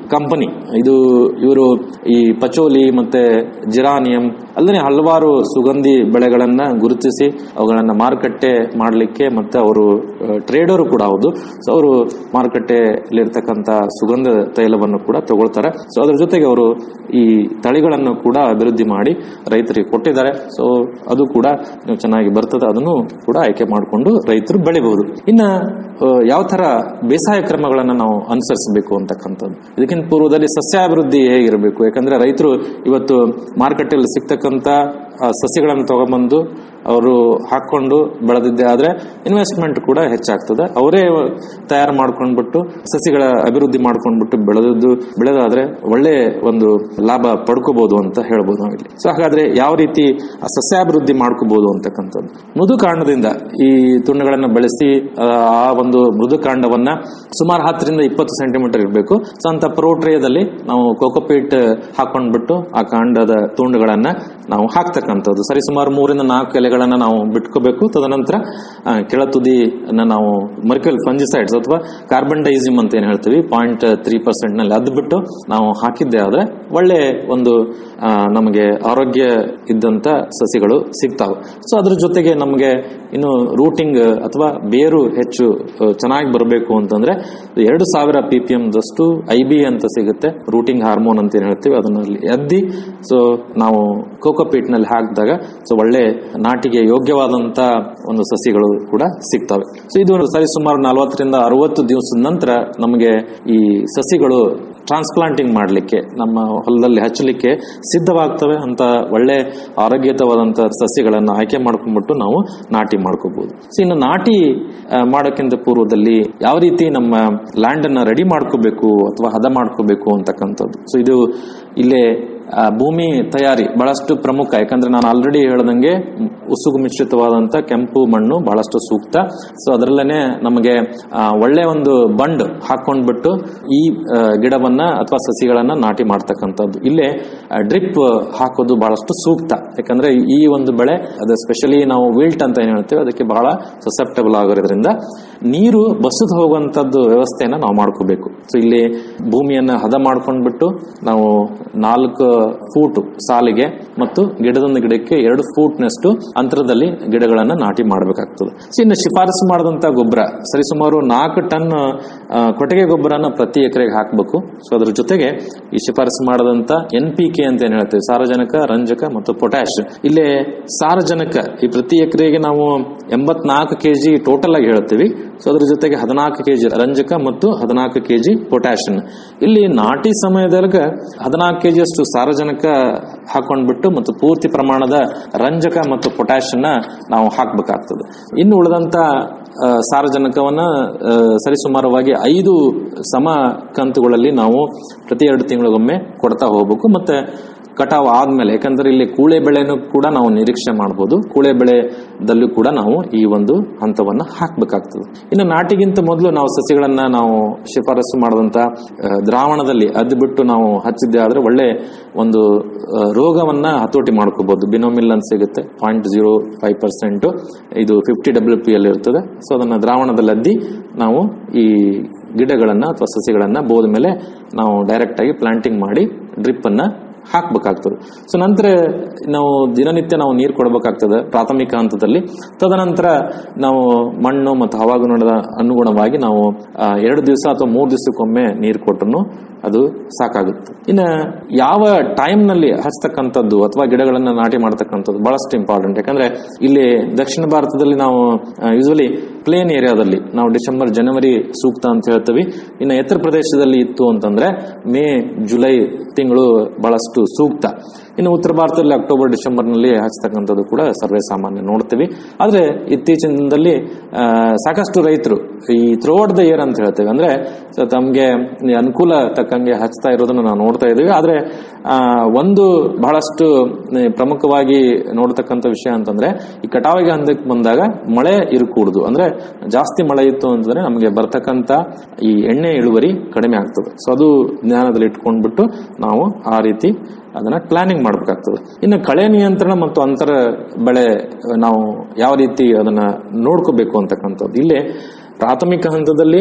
ಕಂಪನಿ ಇದು ಇವರು ಈ ಪಚೋಲಿ ಮತ್ತೆ ಜಿರಾನಿಯಂ ಅಲ್ಲದೆ ಹಲವಾರು ಸುಗಂಧಿ ಬೆಳೆಗಳನ್ನ ಗುರುತಿಸಿ ಅವುಗಳನ್ನ ಮಾರುಕಟ್ಟೆ ಮಾಡಲಿಕ್ಕೆ ಮತ್ತೆ ಅವರು ಟ್ರೇಡರು ಕೂಡ ಹೌದು ಸೊ ಅವರು ಮಾರುಕಟ್ಟೆಯಲ್ಲಿರ್ತಕ್ಕಂಥ ಸುಗಂಧ ತೈಲವನ್ನು ಕೂಡ ತಗೊಳ್ತಾರೆ ಸೊ ಅದ್ರ ಜೊತೆಗೆ ಅವರು ಈ ತಳಿಗಳನ್ನು ಕೂಡ ಅಭಿವೃದ್ಧಿ ಮಾಡಿ ರೈತರಿಗೆ ಕೊಟ್ಟಿದ್ದಾರೆ ಸೊ ಅದು ಕೂಡ ನೀವು ಚೆನ್ನಾಗಿ ಬರ್ತದೆ ಅದನ್ನು ಕೂಡ ಆಯ್ಕೆ ಮಾಡಿಕೊಂಡು ರೈತರು ಬೆಳಿಬಹುದು ಇನ್ನ ಆ, ಯಾವ ತರ ಬೇಸಾಯ ಕ್ರಮಗಳನ್ನು ನಾವು ಅನುಸರಿಸಬೇಕು ಅಂತಕ್ಕಂಥದ್ದು ಇದಕ್ಕಿಂತ ಪೂರ್ವದಲ್ಲಿ ಸಸ್ಯಾಭಿವೃದ್ಧಿ ಹೇಗಿರಬೇಕು ಯಾಕಂದ್ರೆ ರೈತರು ಇವತ್ತು ಮಾರುಕಟ್ಟೆಯಲ್ಲಿ ಸಿಗ್ತಕ್ಕಂಥ ಆ, ಸಸಿಗಳನ್ನು ತಗೊಂಬಂದು ಅವರು ಹಾಕೊಂಡು ಬೆಳೆದಿದ್ದೆ ಆದ್ರೆ ಇನ್ವೆಸ್ಟ್ಮೆಂಟ್ ಕೂಡ ಹೆಚ್ಚಾಗ್ತದೆ ಅವರೇ ತಯಾರು ಮಾಡ್ಕೊಂಡ್ಬಿಟ್ಟು ಸಸಿಗಳ ಅಭಿವೃದ್ಧಿ ಮಾಡ್ಕೊಂಡ್ಬಿಟ್ಟು ಬೆಳೆದದ್ದು ಬೆಳೆದಾದ್ರೆ ಒಳ್ಳೆ ಒಂದು ಲಾಭ ಪಡ್ಕೋಬಹುದು ಅಂತ ಹೇಳ್ಬೋದು ನಾವಿಲ್ಲಿ ಸೊ ಹಾಗಾದ್ರೆ ಯಾವ ರೀತಿ ಆ ಸಸ್ಯಾಭಿವೃದ್ಧಿ ಮಾಡ್ಕೋಬಹುದು ಅಂತಕ್ಕಂಥದ್ದು ಮೃದು ಕಾಂಡದಿಂದ ಈ ತುಂಡುಗಳನ್ನ ಬೆಳೆಸಿ ಆ ಆ ಒಂದು ಮೃದು ಕಾಂಡವನ್ನ ಸುಮಾರು ಹತ್ತರಿಂದ ಇಪ್ಪತ್ತು ಸೆಂಟಿಮೀಟರ್ ಇರಬೇಕು ಸೊ ಅಂತ ಪ್ರೋಟ್ರೇಯದಲ್ಲಿ ನಾವು ಕೋಕೋಪೀಟ್ ಹಾಕೊಂಡ್ಬಿಟ್ಟು ಆ ಕಾಂಡದ ತುಂಡುಗಳನ್ನ ನಾವು ಹಾಕ್ತಕ್ಕಂಥದ್ದು ಸರಿ ಸುಮಾರು ಮೂರಿಂದ ನಾಲ್ಕು ಎಲೆಗಳನ್ನ ನಾವು ಬಿಟ್ಕೋಬೇಕು ತದನಂತರ ಆ, ಕೆಳ ತುದಿಯನ್ನ ನಾವು ಮರ್ಕಲ್ ಫಂಜಿಸೈಡ್ಸ್ ಅಥವಾ ಕಾರ್ಬನ್ ಡೈಸಿಮ್ ಅಂತ ಏನ್ ಹೇಳ್ತೀವಿ ಪಾಯಿಂಟ್ ತ್ರೀ ಪರ್ಸೆಂಟ್ ನಲ್ಲಿ ಅದು ಬಿಟ್ಟು ನಾವು ಹಾಕಿದ್ದೆ ಆದ್ರೆ ಒಳ್ಳೆ ಒಂದು ಆ, ನಮಗೆ ಆರೋಗ್ಯ ಇದ್ದಂತ ಸಸಿಗಳು ಸಿಗ್ತಾವೆ ಸೊ ಅದ್ರ ಜೊತೆಗೆ ನಮಗೆ ಇನ್ನು ರೂಟಿಂಗ್ ಅಥವಾ ಬೇರು ಹೆಚ್ಚು ಆ, ಚೆನ್ನಾಗಿ ಬರಬೇಕು ಅಂತಂದ್ರೆ ಎರಡು ಸಾವಿರ ಪಿ ಪಿ ದಷ್ಟು ಐ ಬಿ ಅಂತ ಸಿಗುತ್ತೆ ರೂಟಿಂಗ್ ಹಾರ್ಮೋನ್ ಅಂತ ಏನ್ ಹೇಳ್ತೀವಿ ಅದನ್ನ ಅಲ್ಲಿ ಎದ್ದಿ ಸೊ ನಾವು ಕೋಕೋಪೀಟ್ ನಲ್ಲಿ ಹಾಕಿದಾಗ ಸೊ ಒಳ್ಳೆ ನಾಟಿಗೆ ಯೋಗ್ಯವಾದಂತ ಒಂದು ಸಸಿಗಳು ಕೂಡ ಸಿಗ್ತವೆ ಸೊ ಇದು ಸರಿ ಸುಮಾರು ನಲವತ್ತರಿಂದ ಅರವತ್ತು ದಿವಸದ ನಂತರ ನಮಗೆ ಈ ಸಸಿಗಳು ಟ್ರಾನ್ಸ್ಪ್ಲಾಂಟಿಂಗ್ ಮಾಡಲಿಕ್ಕೆ ನಮ್ಮ ಹೊಲದಲ್ಲಿ ಹಚ್ಚಲಿಕ್ಕೆ ಸಿದ್ಧವಾಗ್ತವೆ ಅಂತ ಒಳ್ಳೆ ಆರೋಗ್ಯತವಾದಂತ ಸಸ್ಯಗಳನ್ನು ಆಯ್ಕೆ ಮಾಡ್ಕೊಂಡ್ಬಿಟ್ಟು ನಾವು ನಾಟಿ ಮಾಡ್ಕೋಬಹುದು ಸೊ ಇನ್ನು ನಾಟಿ ಆ, ಮಾಡೋಕ್ಕಿಂತ ಪೂರ್ವದಲ್ಲಿ ಯಾವ ರೀತಿ ನಮ್ಮ ಲ್ಯಾಂಡ್ ಅನ್ನ ರೆಡಿ ಮಾಡ್ಕೋಬೇಕು ಅಥವಾ ಹದ ಮಾಡ್ಕೋಬೇಕು ಅಂತಕ್ಕಂಥದ್ದು ಸೊ ಇದು ಇಲ್ಲೇ ಆ, ಭೂಮಿ ತಯಾರಿ ಬಹಳಷ್ಟು ಪ್ರಮುಖ ಯಾಕಂದ್ರೆ ನಾನು ಆಲ್ರೆಡಿ ಹೇಳ್ದಂಗೆ ಉಸುಗು ಮಿಶ್ರಿತವಾದಂತ ಕೆಂಪು ಮಣ್ಣು ಬಹಳಷ್ಟು ಸೂಕ್ತ ಸೊ ಅದರಲ್ಲೇನೆ ನಮಗೆ ಆ, ಒಳ್ಳೆ ಒಂದು ಬಂಡ್ ಹಾಕೊಂಡ್ಬಿಟ್ಟು ಈ ಆ, ಗಿಡವನ್ನ ಅಥವಾ ಸಸಿಗಳನ್ನ ನಾಟಿ ಮಾಡ್ತಕ್ಕಂಥದ್ದು ಇಲ್ಲೇ ಡ್ರಿಪ್ ಹಾಕೋದು ಬಹಳಷ್ಟು ಸೂಕ್ತ ಯಾಕಂದ್ರೆ ಈ ಒಂದು ಬೆಳೆ ಅದು ಸ್ಪೆಷಲಿ ನಾವು ವಿಲ್ಟ್ ಅಂತ ಏನ್ ಹೇಳ್ತೇವೆ ಅದಕ್ಕೆ ಬಹಳ ಸಸೆಪ್ಟಬಲ್ ಆಗಿರೋದ್ರಿಂದ ನೀರು ಬಸದ್ ಹೋಗುವಂತದ್ದು ವ್ಯವಸ್ಥೆಯನ್ನ ನಾವು ಮಾಡ್ಕೋಬೇಕು ಸೊ ಇಲ್ಲಿ ಭೂಮಿಯನ್ನ ಹದ ಮಾಡ್ಕೊಂಡ್ಬಿಟ್ಟು ನಾವು ನಾಲ್ಕು ಫೂಟ್ ಸಾಲಿಗೆ ಮತ್ತು ಗಿಡದೊಂದು ಗಿಡಕ್ಕೆ ಎರಡು ಫೂಟ್ನಷ್ಟು ಅಂತರದಲ್ಲಿ ಗಿಡಗಳನ್ನ ನಾಟಿ ಮಾಡಬೇಕಾಗ್ತದೆ ಸೊ ಇನ್ನು ಶಿಫಾರಸು ಮಾಡಿದಂತ ಗೊಬ್ಬರ ಸರಿಸುಮಾರು ನಾಲ್ಕು ಟನ್ ಆ, ಕೊಟ್ಟಿಗೆ ಗೊಬ್ಬರನ ಪ್ರತಿ ಎಕರೆಗೆ ಹಾಕಬೇಕು ಸೊ ಅದ್ರ ಜೊತೆಗೆ ಈ ಶಿಫಾರಸು ಮಾಡದಂತ ಎನ್ ಪಿ ಕೆ ಅಂತ ಏನ್ ಹೇಳ್ತೇವೆ ಸಾರಜನಕ ರಂಜಕ ಮತ್ತು ಪೊಟ್ಯಾಶ್ ಇಲ್ಲಿ ಸಾರಜನಕ ಈ ಪ್ರತಿ ಎಕರೆಗೆ ನಾವು ಎಂಬತ್ನಾಲ್ಕು ಕೆಜಿ ಟೋಟಲ್ ಆಗಿ ಹೇಳ್ತೀವಿ ಸೊ ಅದ್ರ ಜೊತೆಗೆ ಹದಿನಾಲ್ಕು ಕೆಜಿ ರಂಜಕ ಮತ್ತು ಹದಿನಾಲ್ಕು ಕೆಜಿ ಪೊಟ್ಯಾಷನ್ ಇಲ್ಲಿ ನಾಟಿ ಸಮಯದಾಗ ಹದಿನಾಲ್ಕು ಕೆಜಿ ಅಷ್ಟು ಸಾರಜನಕ ಹಾಕೊಂಡ್ಬಿಟ್ಟು ಮತ್ತು ಪೂರ್ತಿ ಪ್ರಮಾಣದ ರಂಜಕ ಮತ್ತು ಪೊಟ್ಯಾಷನ್ನ ನಾವು ಹಾಕಬೇಕಾಗ್ತದೆ ಇನ್ನು ಉಳಿದಂತ ಆ, ಸಾರಜನಕವನ್ನ ಆ, ಸರಿಸುಮಾರವಾಗಿ ಐದು ಸಮ ಕಂತುಗಳಲ್ಲಿ ನಾವು ಪ್ರತಿ ಎರಡು ತಿಂಗಳಿಗೊಮ್ಮೆ ಕೊಡ್ತಾ ಹೋಗ್ಬೇಕು ಮತ್ತೆ ಕಟಾವ್ ಆದ್ಮೇಲೆ ಯಾಕಂದ್ರೆ ಇಲ್ಲಿ ಕೂಳೆ ಬೆಳೆನೂ ಕೂಡ ನಾವು ನಿರೀಕ್ಷೆ ಮಾಡಬಹುದು ಕೂಳೆ ಬೆಳೆದಲ್ಲೂ ಕೂಡ ನಾವು ಈ ಒಂದು ಹಂತವನ್ನ ಹಾಕ್ಬೇಕಾಗ್ತದೆ ಇನ್ನು ನಾಟಿಗಿಂತ ಮೊದಲು ನಾವು ಸಸಿಗಳನ್ನ ನಾವು ಶಿಫಾರಸು ಮಾಡಿದಂತ ಆ, ದ್ರಾವಣದಲ್ಲಿ ಅದ್ ಬಿಟ್ಟು ನಾವು ಹಚ್ಚಿದ್ದೆ ಆದ್ರೆ ಒಳ್ಳೆ ಒಂದು ಆ, ರೋಗವನ್ನ ಹತೋಟಿ ಮಾಡ್ಕೋಬಹುದು ಬಿನೋಮಿಲ್ ಅಂತ ಸಿಗುತ್ತೆ ಪಾಯಿಂಟ್ ಜೀರೋ ಫೈವ್ ಪರ್ಸೆಂಟ್ ಇದು ಫಿಫ್ಟಿ ಡಬ್ಲ್ಯೂ ಪಿ ಅಲ್ಲಿ ಇರ್ತದೆ ಸೊ ಅದನ್ನ ದ್ರಾವಣದಲ್ಲಿ ಅದ್ದಿ ನಾವು ಈ ಗಿಡಗಳನ್ನ ಅಥವಾ ಸಸಿಗಳನ್ನ ಬೋದ ಮೇಲೆ ನಾವು ಡೈರೆಕ್ಟ್ ಆಗಿ ಪ್ಲಾಂಟಿಂಗ್ ಮಾಡಿ ಡ್ರಿಪ್ ಅನ್ನ ಹಾಕ್ಬೇಕಾಗ್ತದೆ ಸೊ ನಂತರ ನಾವು ದಿನನಿತ್ಯ ನಾವು ನೀರು ಕೊಡಬೇಕಾಗ್ತದೆ ಪ್ರಾಥಮಿಕ ಹಂತದಲ್ಲಿ ತದನಂತರ ನಾವು ಮಣ್ಣು ಮತ್ತು ಹವಾಗುಣದ ಅನುಗುಣವಾಗಿ ನಾವು ಆ, ಎರಡು ದಿವಸ ಅಥವಾ ಮೂರು ದಿವಸಕ್ಕೊಮ್ಮೆ ನೀರು ಕೊಟ್ಟರು ಅದು ಸಾಕಾಗುತ್ತೆ ಇನ್ನು ಯಾವ ಟೈಮ್ ನಲ್ಲಿ ಹಚ್ತಕ್ಕಂಥದ್ದು ಅಥವಾ ಗಿಡಗಳನ್ನ ನಾಟಿ ಮಾಡ್ತಕ್ಕಂಥದ್ದು ಬಹಳಷ್ಟು ಇಂಪಾರ್ಟೆಂಟ್ ಯಾಕಂದ್ರೆ ಇಲ್ಲಿ ದಕ್ಷಿಣ ಭಾರತದಲ್ಲಿ ನಾವು ಯೂಶಲಿ ಪ್ಲೇನ್ ಏರಿಯಾದಲ್ಲಿ ನಾವು ಡಿಸೆಂಬರ್ ಜನವರಿ ಸೂಕ್ತ ಅಂತ ಹೇಳ್ತೀವಿ ಇನ್ನು ಎತ್ತರ ಪ್ರದೇಶದಲ್ಲಿ ಇತ್ತು ಅಂತಂದ್ರೆ ಮೇ ಜುಲೈ ತಿಂಗಳು ಬಹಳಷ್ಟು ಸೂಕ್ತ ಇನ್ನು ಉತ್ತರ ಭಾರತದಲ್ಲಿ ಅಕ್ಟೋಬರ್ ಡಿಸೆಂಬರ್ ನಲ್ಲಿ ಹಚ್ಚತಕ್ಕಂಥದ್ದು ಕೂಡ ಸರ್ವೇ ಸಾಮಾನ್ಯ ನೋಡ್ತೀವಿ ಆದ್ರೆ ಇತ್ತೀಚಿನ ದಿನದಲ್ಲಿ ಆ, ಸಾಕಷ್ಟು ರೈತರು ಈ ಥ್ರೋಟ್ ದ ಇಯರ್ ಅಂತ ಹೇಳ್ತೇವೆ ಅಂದ್ರೆ ಸೊ ತಮ್ಗೆ ಈ ಅನುಕೂಲ ತಕ್ಕಂಗೆ ಹಚ್ತಾ ಇರೋದನ್ನ ನಾವು ನೋಡ್ತಾ ಇದೀವಿ ಆದ್ರೆ ಆ, ಒಂದು ಬಹಳಷ್ಟು ಆ, ಪ್ರಮುಖವಾಗಿ ನೋಡ್ತಕ್ಕಂಥ ವಿಷಯ ಅಂತಂದ್ರೆ ಈ ಕಟಾವಿಗೆ ಹಂತಕ್ಕೆ ಬಂದಾಗ ಮಳೆ ಇರಕೂಡುದು ಅಂದ್ರೆ ಜಾಸ್ತಿ ಮಳೆ ಇತ್ತು ಅಂತಂದ್ರೆ ನಮಗೆ ಬರ್ತಕ್ಕಂಥ ಈ ಎಣ್ಣೆ ಇಳುವರಿ ಕಡಿಮೆ ಆಗ್ತದೆ ಸೊ ಅದು ಜ್ಞಾನದಲ್ಲಿ ಇಟ್ಕೊಂಡ್ಬಿಟ್ಟು ನಾವು ಆ ರೀತಿ ಅದನ್ನ ಪ್ಲಾನಿಂಗ್ ಮಾಡಬೇಕಾಗ್ತದೆ ಇನ್ನು ಕಳೆ ನಿಯಂತ್ರಣ ಮತ್ತು ಅಂತರ ಬೆಳೆ ನಾವು ಯಾವ ರೀತಿ ಅದನ್ನ ನೋಡ್ಕೋಬೇಕು ಅಂತಕ್ಕಂಥದ್ದು ಇಲ್ಲಿ ಪ್ರಾಥಮಿಕ ಹಂತದಲ್ಲಿ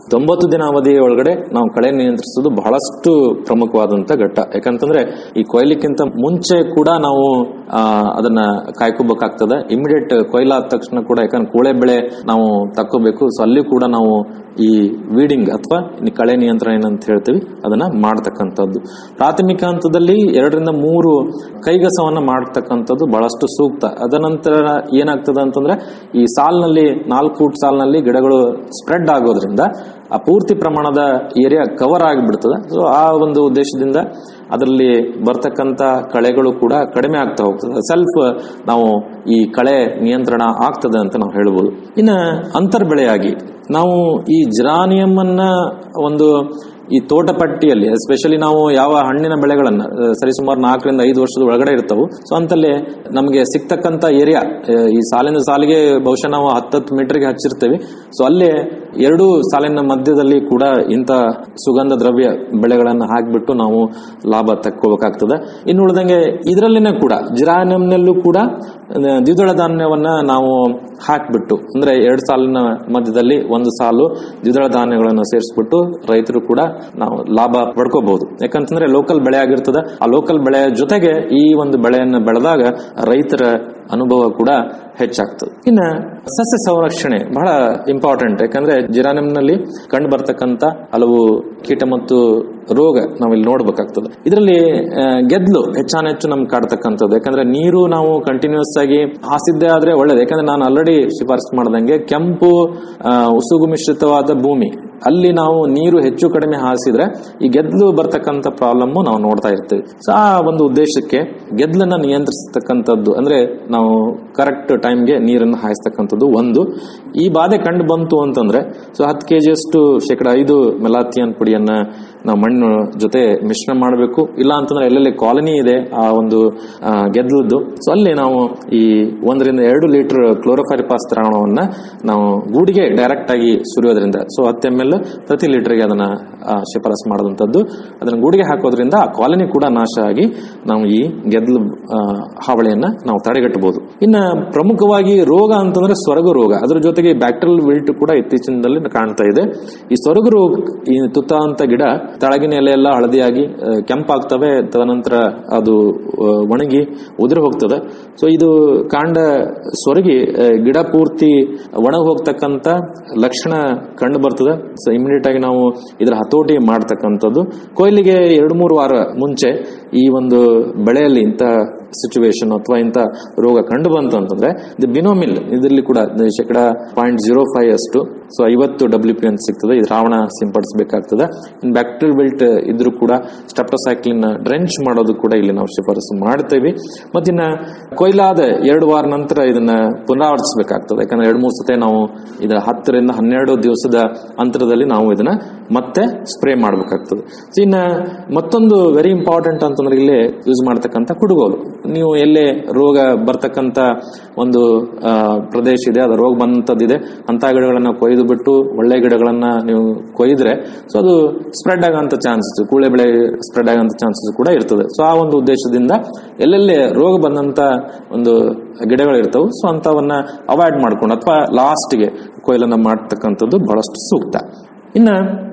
ತೊಂಬತ್ತು ದಿನ ಅವಧಿ ಒಳಗಡೆ ನಾವು ಕಳೆ ನಿಯಂತ್ರಿಸೋದು ಬಹಳಷ್ಟು ಪ್ರಮುಖವಾದಂತ ಘಟ್ಟ ಯಾಕಂತಂದ್ರೆ ಈ ಕೊಯ್ಲಿಕ್ಕಿಂತ ಮುಂಚೆ ಕೂಡ ನಾವು ಆ, ಅದನ್ನ ಕಾಯ್ಕೋಬೇಕಾಗ್ತದೆ ಇಮಿಡಿಯೇಟ್ ಕೊಯ್ಲಾದ ತಕ್ಷಣ ಕೂಡ ಯಾಕಂದ್ರೆ ಕೂಳೆ ಬೆಳೆ ನಾವು ತಕ್ಕೋಬೇಕು ಸೊ ಅಲ್ಲಿ ಕೂಡ ನಾವು ಈ ವೀಡಿಂಗ್ ಅಥವಾ ಕಳೆ ನಿಯಂತ್ರಣ ಏನಂತ ಹೇಳ್ತೀವಿ ಅದನ್ನ ಮಾಡ್ತಕ್ಕಂಥದ್ದು ಪ್ರಾಥಮಿಕ ಹಂತದಲ್ಲಿ ಎರಡರಿಂದ ಮೂರು ಕೈಗಸವನ್ನ ಮಾಡ್ತಕ್ಕಂಥದ್ದು ಬಹಳಷ್ಟು ಸೂಕ್ತ ಅದನಂತರ ಏನಾಗ್ತದೆ ಅಂತಂದ್ರೆ ಈ ಸಾಲ್ನಲ್ಲಿ ನಾಲ್ಕು ಫೂಟ್ ಸಾಲ್ನಲ್ಲಿ ಗಿಡಗಳು ಸ್ಪ್ರೆಡ್ ಆಗೋದ್ರಿಂದ ಆ ಪೂರ್ತಿ ಪ್ರಮಾಣದ ಏರಿಯಾ ಕವರ್ ಆಗಿಬಿಡ್ತದೆ ಸೊ ಆ ಒಂದು ಉದ್ದೇಶದಿಂದ ಅದರಲ್ಲಿ ಬರ್ತಕ್ಕಂತ ಕಳೆಗಳು ಕೂಡ ಕಡಿಮೆ ಆಗ್ತಾ ಹೋಗ್ತದೆ ಸೆಲ್ಫ್ ನಾವು ಈ ಕಳೆ ನಿಯಂತ್ರಣ ಆಗ್ತದೆ ಅಂತ ನಾವು ಹೇಳ್ಬೋದು ಇನ್ನು ಅಂತರ್ ಬೆಳೆಯಾಗಿ ನಾವು ಈ ಜಿರಾನಿಯಂ ಅನ್ನ ಒಂದು ಈ ತೋಟ ಪಟ್ಟಿಯಲ್ಲಿ ಎಸ್ಪೆಷಲಿ ನಾವು ಯಾವ ಹಣ್ಣಿನ ಬೆಳೆಗಳನ್ನ ಆ, ಸರಿಸುಮಾರು ನಾಲ್ಕರಿಂದ ಐದು ವರ್ಷದ ಒಳಗಡೆ ಇರ್ತಾವು ಸೊ ಅಂತಲ್ಲಿ ನಮಗೆ ಸಿಗ್ತಕ್ಕಂತ ಏರಿಯಾ ಈ ಸಾಲಿನ ಸಾಲಿಗೆ ಬಹುಶಃ ನಾವು ಹತ್ತತ್ತು ಮೀಟರ್ಗೆ ಹಚ್ಚಿರ್ತೇವೆ ಸೊ ಅಲ್ಲಿ ಎರಡು ಸಾಲಿನ ಮಧ್ಯದಲ್ಲಿ ಕೂಡ ಇಂಥ ಸುಗಂಧ ದ್ರವ್ಯ ಬೆಳೆಗಳನ್ನು ಹಾಕಿಬಿಟ್ಟು ನಾವು ಲಾಭ ತಕ್ಕೋಬೇಕಾಗ್ತದೆ ಇನ್ನು ಉಳಿದಂಗೆ ಇದರಲ್ಲಿನೇ ಕೂಡ ಜಿರಾನಿಯಂನಲ್ಲೂ ಕೂಡ ಆ, ದ್ವಿದಳ ಧಾನ್ಯವನ್ನ ನಾವು ಹಾಕ್ಬಿಟ್ಟು ಅಂದ್ರೆ ಎರಡು ಸಾಲಿನ ಮಧ್ಯದಲ್ಲಿ ಒಂದು ಸಾಲು ದ್ವಿದಳ ಧಾನ್ಯಗಳನ್ನು ಸೇರಿಸ್ಬಿಟ್ಟು ರೈತರು ಕೂಡ ನಾವು ಲಾಭ ಪಡ್ಕೋಬಹುದು ಯಾಕಂತಂದ್ರೆ ಲೋಕಲ್ ಬೆಳೆ ಆಗಿರ್ತದೆ ಆ ಲೋಕಲ್ ಬೆಳೆಯ ಜೊತೆಗೆ ಈ ಒಂದು ಬೆಳೆಯನ್ನು ಬೆಳೆದಾಗ ರೈತರ ಅನುಭವ ಕೂಡ ಹೆಚ್ಚಾಗ್ತದೆ ಇನ್ನ ಸಸ್ಯ ಸಂರಕ್ಷಣೆ ಬಹಳ ಇಂಪಾರ್ಟೆಂಟ್ ಯಾಕಂದ್ರೆ ಜಿರಾನಿಂನಲ್ಲಿ ಕಂಡು ಬರ್ತಕ್ಕಂತ ಹಲವು ಕೀಟ ಮತ್ತು ರೋಗ ನಾವಿಲ್ಲಿ ನೋಡ್ಬೇಕಾಗ್ತದೆ ಇದರಲ್ಲಿ ಆ, ಗೆದ್ಲು ಹೆಚ್ಚಾನೆಚ್ಚು ನಮ್ಗೆ ಕಾಡ್ತಕ್ಕಂಥದ್ದು ಯಾಕಂದ್ರೆ ನೀರು ನಾವು ಕಂಟಿನ್ಯೂಸ್ ಆಗಿ ಹಾಸಿದ್ದೇ ಆದ್ರೆ ಒಳ್ಳೇದು ಯಾಕಂದ್ರೆ ನಾನು ಆಲ್ರೆಡಿ ಶಿಫಾರಸು ಮಾಡ್ದಂಗೆ ಕೆಂಪು ಆ, ಉಸುಗು ಮಿಶ್ರಿತವಾದ ಭೂಮಿ ಅಲ್ಲಿ ನಾವು ನೀರು ಹೆಚ್ಚು ಕಡಿಮೆ ಹಾಸಿದ್ರೆ ಈ ಗೆದ್ಲು ಬರ್ತಕ್ಕಂಥ ಪ್ರಾಬ್ಲಮ್ ನಾವು ನೋಡ್ತಾ ಇರ್ತೀವಿ ಸೊ ಆ ಒಂದು ಉದ್ದೇಶಕ್ಕೆ ಗೆದ್ಲನ್ನ ನಿಯಂತ್ರಿಸತಕ್ಕಂಥದ್ದು ಅಂದ್ರೆ ನಾವು ಕರೆಕ್ಟ್ ಟೈಮ್ಗೆ ನೀರನ್ನು ಹಾಯಿಸ್ತಕ್ಕಂಥದ್ದು ಒಂದು ಈ ಬಾಧೆ ಕಂಡು ಬಂತು ಅಂತಂದ್ರೆ ಸೊ ಹತ್ತು ಕೆಜಿ ಅಷ್ಟು ಶೇಕಡ ಐದು ಮೆಲಾಥಿಯನ್ ಪುಡಿಯನ್ನ ನಾವು ಮಣ್ಣು ಜೊತೆ ಮಿಶ್ರಣ ಮಾಡಬೇಕು ಇಲ್ಲ ಅಂತಂದ್ರೆ ಎಲ್ಲೆಲ್ಲಿ ಕಾಲನಿ ಇದೆ ಆ ಒಂದು ಆ, ಗೆದ್ಲದ್ದು ಸೊ ಅಲ್ಲಿ ನಾವು ಈ ಒಂದರಿಂದ ಎರಡು ಲೀಟರ್ ಕ್ಲೋರೋಫೈರಿಪಾಸ್ ದ್ರಾವಣವನ್ನ ನಾವು ಗೂಡಿಗೆ ಡೈರೆಕ್ಟ್ ಆಗಿ ಸುರಿಯೋದ್ರಿಂದ ಸೊ ಹತ್ತು ಎಮ್ ಎಲ್ ಪ್ರತಿ ಲೀಟರ್ಗೆ ಅದನ್ನ ಆ, ಶಿಫಾರಸು ಮಾಡುವಂತದ್ದು ಅದನ್ನ ಗೂಡಿಗೆ ಹಾಕೋದ್ರಿಂದ ಆ ಕಾಲನಿ ಕೂಡ ನಾಶ ಆಗಿ ನಾವು ಈ ಗೆದ್ಲು ಆ, ಹಾವಳಿಯನ್ನ ನಾವು ತಡೆಗಟ್ಟಬಹುದು ಇನ್ನ ಪ್ರಮುಖವಾಗಿ ರೋಗ ಅಂತಂದ್ರೆ ಸ್ವರ್ಗ ರೋಗ ಅದ್ರ ಜೊತೆಗೆ ಬ್ಯಾಕ್ಟೀರಿಯಲ್ ವಿಲ್ಟ್ ಕೂಡ ಇತ್ತೀಚಿನದಲ್ಲಿ ಕಾಣ್ತಾ ಇದೆ ಈ ಸ್ವರ್ಗ ರೋಗ ಈ ತುತ್ತ ಅಂತ ಗಿಡ ತಳಗಿನ ಎಲೆ ಎಲ್ಲ ಹಳದಿಯಾಗಿ ಆ, ಕೆಂಪಾಗ್ತವೆ ತದನಂತರ ಅದು ಆ, ಒಣಗಿ ಉದುರಿ ಹೋಗ್ತದೆ ಸೊ ಇದು ಕಾಂಡ ಸೊರಗಿ ಆ, ಗಿಡ ಪೂರ್ತಿ ಒಣಗಿ ಹೋಗ್ತಕ್ಕಂತ ಲಕ್ಷಣ ಕಂಡು ಬರ್ತದೆ ಸೊ ಇಮಿಡಿಯೇಟ್ ಆಗಿ ನಾವು ಇದರ ಹತೋಟಿ ಮಾಡ್ತಕ್ಕಂಥದ್ದು ಕೊಯ್ಲಿಗೆ ಎರಡು ಮೂರು ವಾರ ಮುಂಚೆ ಈ ಒಂದು ಬೆಳೆಯಲ್ಲಿ ಇಂಥ ಸಿಚುವೇಶನ್ ಅಥವಾ ಇಂಥ ರೋಗ ಕಂಡು ಬಂತು ಅಂತಂದ್ರೆ ಇದು ಬಿನೋಮಿಲ್ ಇದರಲ್ಲಿ ಕೂಡ ಶೇಕಡ ಪಾಯಿಂಟ್ ಜೀರೋ ಫೈವ್ ಅಷ್ಟು ಸೊ ಐವತ್ತು ಡಬ್ಲ್ಯೂ ಪಿ ಅಂತ ಸಿಗ್ತದೆ ಇದು ರಾವಣ ಸಿಂಪಡಿಸಬೇಕಾಗ್ತದೆ ಇನ್ ಬ್ಯಾಕ್ಟೀರಿಯಲ್ ವಿಲ್ಟ್ ಇದ್ರೂ ಕೂಡ ಸ್ಟೆಪ್ಟೋಸೈಕ್ಲಿನ್ ಡ್ರೆಂಚ್ ಮಾಡೋದು ಕೂಡ ಇಲ್ಲಿ ನಾವು ಶಿಫಾರಸು ಮಾಡ್ತೇವೆ ಮತ್ತಿನ್ನ ಕೊಯ್ಲಾದ ಎರಡು ವಾರ ನಂತರ ಇದನ್ನ ಪುನರಾವರ್ತಿಸಬೇಕಾಗ್ತದೆ ಯಾಕಂದ್ರೆ ಎರಡು ಮೂರು ಸತೆ ನಾವು ಇದರ ಹತ್ತರಿಂದ ಹನ್ನೆರಡು ದಿವಸದ ಅಂತರದಲ್ಲಿ ನಾವು ಇದನ್ನ ಮತ್ತೆ ಸ್ಪ್ರೇ ಮಾಡಬೇಕಾಗ್ತದೆ ಸೊ ಇನ್ನ ಮತ್ತೊಂದು ವೆರಿ ಇಂಪಾರ್ಟೆಂಟ್ ಅಂತಂದ್ರೆ ಇಲ್ಲಿ ಯೂಸ್ ಮಾಡ್ತಕ್ಕಂಥ ಕುಡುಗೋಲು ನೀವು ಎಲ್ಲೇ ರೋಗ ಬರ್ತಕ್ಕಂಥ ಒಂದು ಆ, ಪ್ರದೇಶ ಇದೆ ಅದು ರೋಗ ಬಂದಂತದ್ದಿದೆ ಅಂತ ಗಿಡಗಳನ್ನ ಕೊಯ್ದು ಬಿಟ್ಟು ಒಳ್ಳೆ ಗಿಡಗಳನ್ನ ನೀವು ಕೊಯ್ದ್ರೆ ಸೊ ಅದು ಸ್ಪ್ರೆಡ್ ಆಗಂತ ಚಾನ್ಸಸ್ ಕೂಳೆ ಬೆಳೆ ಸ್ಪ್ರೆಡ್ ಆಗಂತ ಚಾನ್ಸಸ್ ಕೂಡ ಇರ್ತದೆ ಸೊ ಆ ಒಂದು ಉದ್ದೇಶದಿಂದ ಎಲ್ಲೆಲ್ಲಿ ರೋಗ ಬಂದಂತ ಒಂದು ಗಿಡಗಳು ಇರ್ತವೆ ಸೊ ಅಂತವನ್ನ ಅವಾಯ್ಡ್ ಮಾಡ್ಕೊಂಡು ಅಥವಾ ಲಾಸ್ಟ್ಗೆ ಕೊಯ್ಲನ್ನ ಮಾಡ್ತಕ್ಕಂಥದ್ದು ಬಹಳಷ್ಟು ಸೂಕ್ತ ಇನ್ನ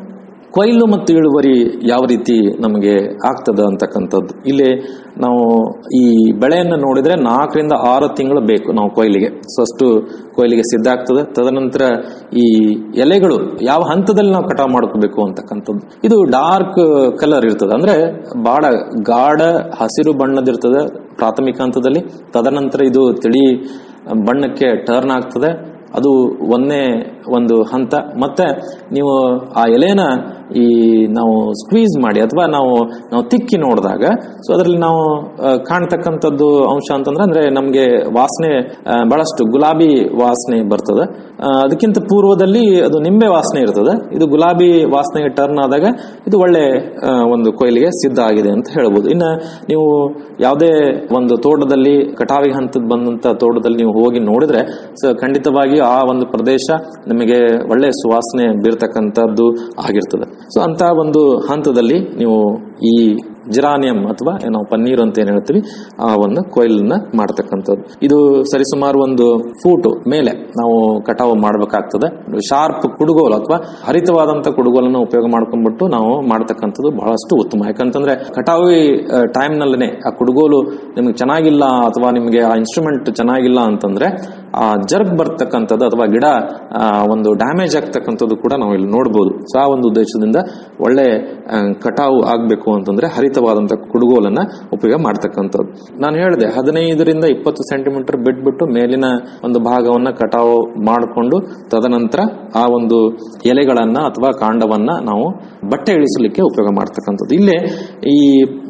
ಕೊಯ್ಲು ಮತ್ತು ಇಳುವರಿ ಯಾವ ರೀತಿ ನಮಗೆ ಆಗ್ತದ ಅಂತಕ್ಕಂಥದ್ದು ಇಲ್ಲಿ ನಾವು ಈ ಬೆಳೆಯನ್ನು ನೋಡಿದ್ರೆ ನಾಲ್ಕರಿಂದ ಆರು ತಿಂಗಳು ಬೇಕು ನಾವು ಕೊಯ್ಲಿಗೆ ಸೊ ಅಷ್ಟು ಕೊಯ್ಲಿಗೆ ಸಿದ್ಧ ಆಗ್ತದೆ ತದನಂತರ ಈ ಎಲೆಗಳು ಯಾವ ಹಂತದಲ್ಲಿ ನಾವು ಕಟಾವ್ ಮಾಡ್ಕೋಬೇಕು ಅಂತಕ್ಕಂಥದ್ದು ಇದು ಡಾರ್ಕ್ ಕಲರ್ ಇರ್ತದೆ ಅಂದ್ರೆ ಬಹಳ ಗಾಢ ಹಸಿರು ಬಣ್ಣದಿರ್ತದೆ ಪ್ರಾಥಮಿಕ ಹಂತದಲ್ಲಿ ತದನಂತರ ಇದು ತಿಳಿ ಬಣ್ಣಕ್ಕೆ ಟರ್ನ್ ಆಗ್ತದೆ ಅದು ಒಂದೇ ಒಂದು ಹಂತ ಮತ್ತೆ ನೀವು ಆ ಎಲೆನ ಈ ನಾವು ಸ್ಕ್ವೀಸ್ ಮಾಡಿ ಅಥವಾ ನಾವು ನಾವು ತಿಕ್ಕಿ ನೋಡಿದಾಗ ಸೊ ಅದರಲ್ಲಿ ನಾವು ಆ, ಕಾಣ್ತಕ್ಕಂಥದ್ದು ಅಂಶ ಅಂತಂದ್ರೆ ಅಂದ್ರೆ ನಮಗೆ ವಾಸನೆ ಆ, ಬಹಳಷ್ಟು ಗುಲಾಬಿ ವಾಸನೆ ಬರ್ತದೆ ಆ, ಅದಕ್ಕಿಂತ ಪೂರ್ವದಲ್ಲಿ ಅದು ನಿಂಬೆ ವಾಸನೆ ಇರ್ತದೆ ಇದು ಗುಲಾಬಿ ವಾಸನೆಗೆ ಟರ್ನ್ ಆದಾಗ ಇದು ಒಳ್ಳೆ ಆ, ಒಂದು ಕೊಯ್ಲಿಗೆ ಸಿದ್ಧ ಆಗಿದೆ ಅಂತ ಹೇಳ್ಬೋದು ಇನ್ನ ನೀವು ಯಾವುದೇ ಒಂದು ತೋಟದಲ್ಲಿ ಕಟಾವಿಗೆ ಹಂತದ ಬಂದಂತ ತೋಟದಲ್ಲಿ ನೀವು ಹೋಗಿ ನೋಡಿದ್ರೆ ಸೊ ಖಂಡಿತವಾಗಿ ಆ ಒಂದು ಪ್ರದೇಶ ನಿಮಗೆ ಒಳ್ಳೆ ಸುವಾಸನೆ ಬೀರ್ತಕ್ಕಂಥದ್ದು ಆಗಿರ್ತದೆ ಸೊ ಅಂತ ಒಂದು ಹಂತದಲ್ಲಿ ನೀವು ಈ ಜಿರಾನಿಯಂ ಅಥವಾ ನಾವು ಪನ್ನೀರ್ ಅಂತ ಏನ್ ಹೇಳ್ತೀವಿ ಆ ಒಂದು ಕೊಯ್ಲನ್ನ ಮಾಡ್ತಕ್ಕಂಥದ್ದು ಇದು ಸರಿಸುಮಾರು ಒಂದು ಫೂಟ್ ಮೇಲೆ ನಾವು ಕಟಾವು ಮಾಡಬೇಕಾಗ್ತದೆ ಶಾರ್ಪ್ ಕುಡುಗೋಲು ಅಥವಾ ಹರಿತವಾದಂತ ಕುಡುಗೋಲನ್ನು ಉಪಯೋಗ ಮಾಡ್ಕೊಂಡ್ಬಿಟ್ಟು ನಾವು ಮಾಡ್ತಕ್ಕಂಥದ್ದು ಬಹಳಷ್ಟು ಉತ್ತಮ ಯಾಕಂತಂದ್ರೆ ಕಟಾವಿ ಟೈಮ್ ನಲ್ಲೇ ಆ ಕುಡುಗೋಲು ನಿಮ್ಗೆ ಚೆನ್ನಾಗಿಲ್ಲ ಅಥವಾ ನಿಮಗೆ ಆ ಇನ್ಸ್ಟ್ರೂಮೆಂಟ್ ಚೆನ್ನಾಗಿಲ್ಲ ಅಂತಂದ್ರೆ ಆ ಜರ್ಗ್ ಬರ್ತಕ್ಕಂಥದ್ದು ಅಥವಾ ಗಿಡ ಆ, ಒಂದು ಡ್ಯಾಮೇಜ್ ಆಗ್ತಕ್ಕಂಥದ್ದು ಕೂಡ ನಾವು ಇಲ್ಲಿ ನೋಡ್ಬೋದು ಸೊ ಆ ಒಂದು ಉದ್ದೇಶದಿಂದ ಒಳ್ಳೆ ಆ, ಕಟಾವು ಆಗ್ಬೇಕು ಅಂತಂದ್ರೆ ಹರಿತವಾದಂತ ಕುಡುಗೋಲನ್ನ ಉಪಯೋಗ ಮಾಡ್ತಕ್ಕಂಥದ್ದು ನಾನು ಹೇಳಿದೆ ಹದಿನೈದರಿಂದ ಇಪ್ಪತ್ತು ಸೆಂಟಿಮೀಟರ್ ಬಿಟ್ಬಿಟ್ಟು ಮೇಲಿನ ಒಂದು ಭಾಗವನ್ನ ಕಟಾವು ಮಾಡಿಕೊಂಡು ತದನಂತರ ಆ ಒಂದು ಎಲೆಗಳನ್ನ ಅಥವಾ ಕಾಂಡವನ್ನ ನಾವು ಬಟ್ಟೆ ಇಳಿಸಲಿಕ್ಕೆ ಉಪಯೋಗ ಮಾಡ್ತಕ್ಕಂಥದ್ದು ಇಲ್ಲೇ ಈ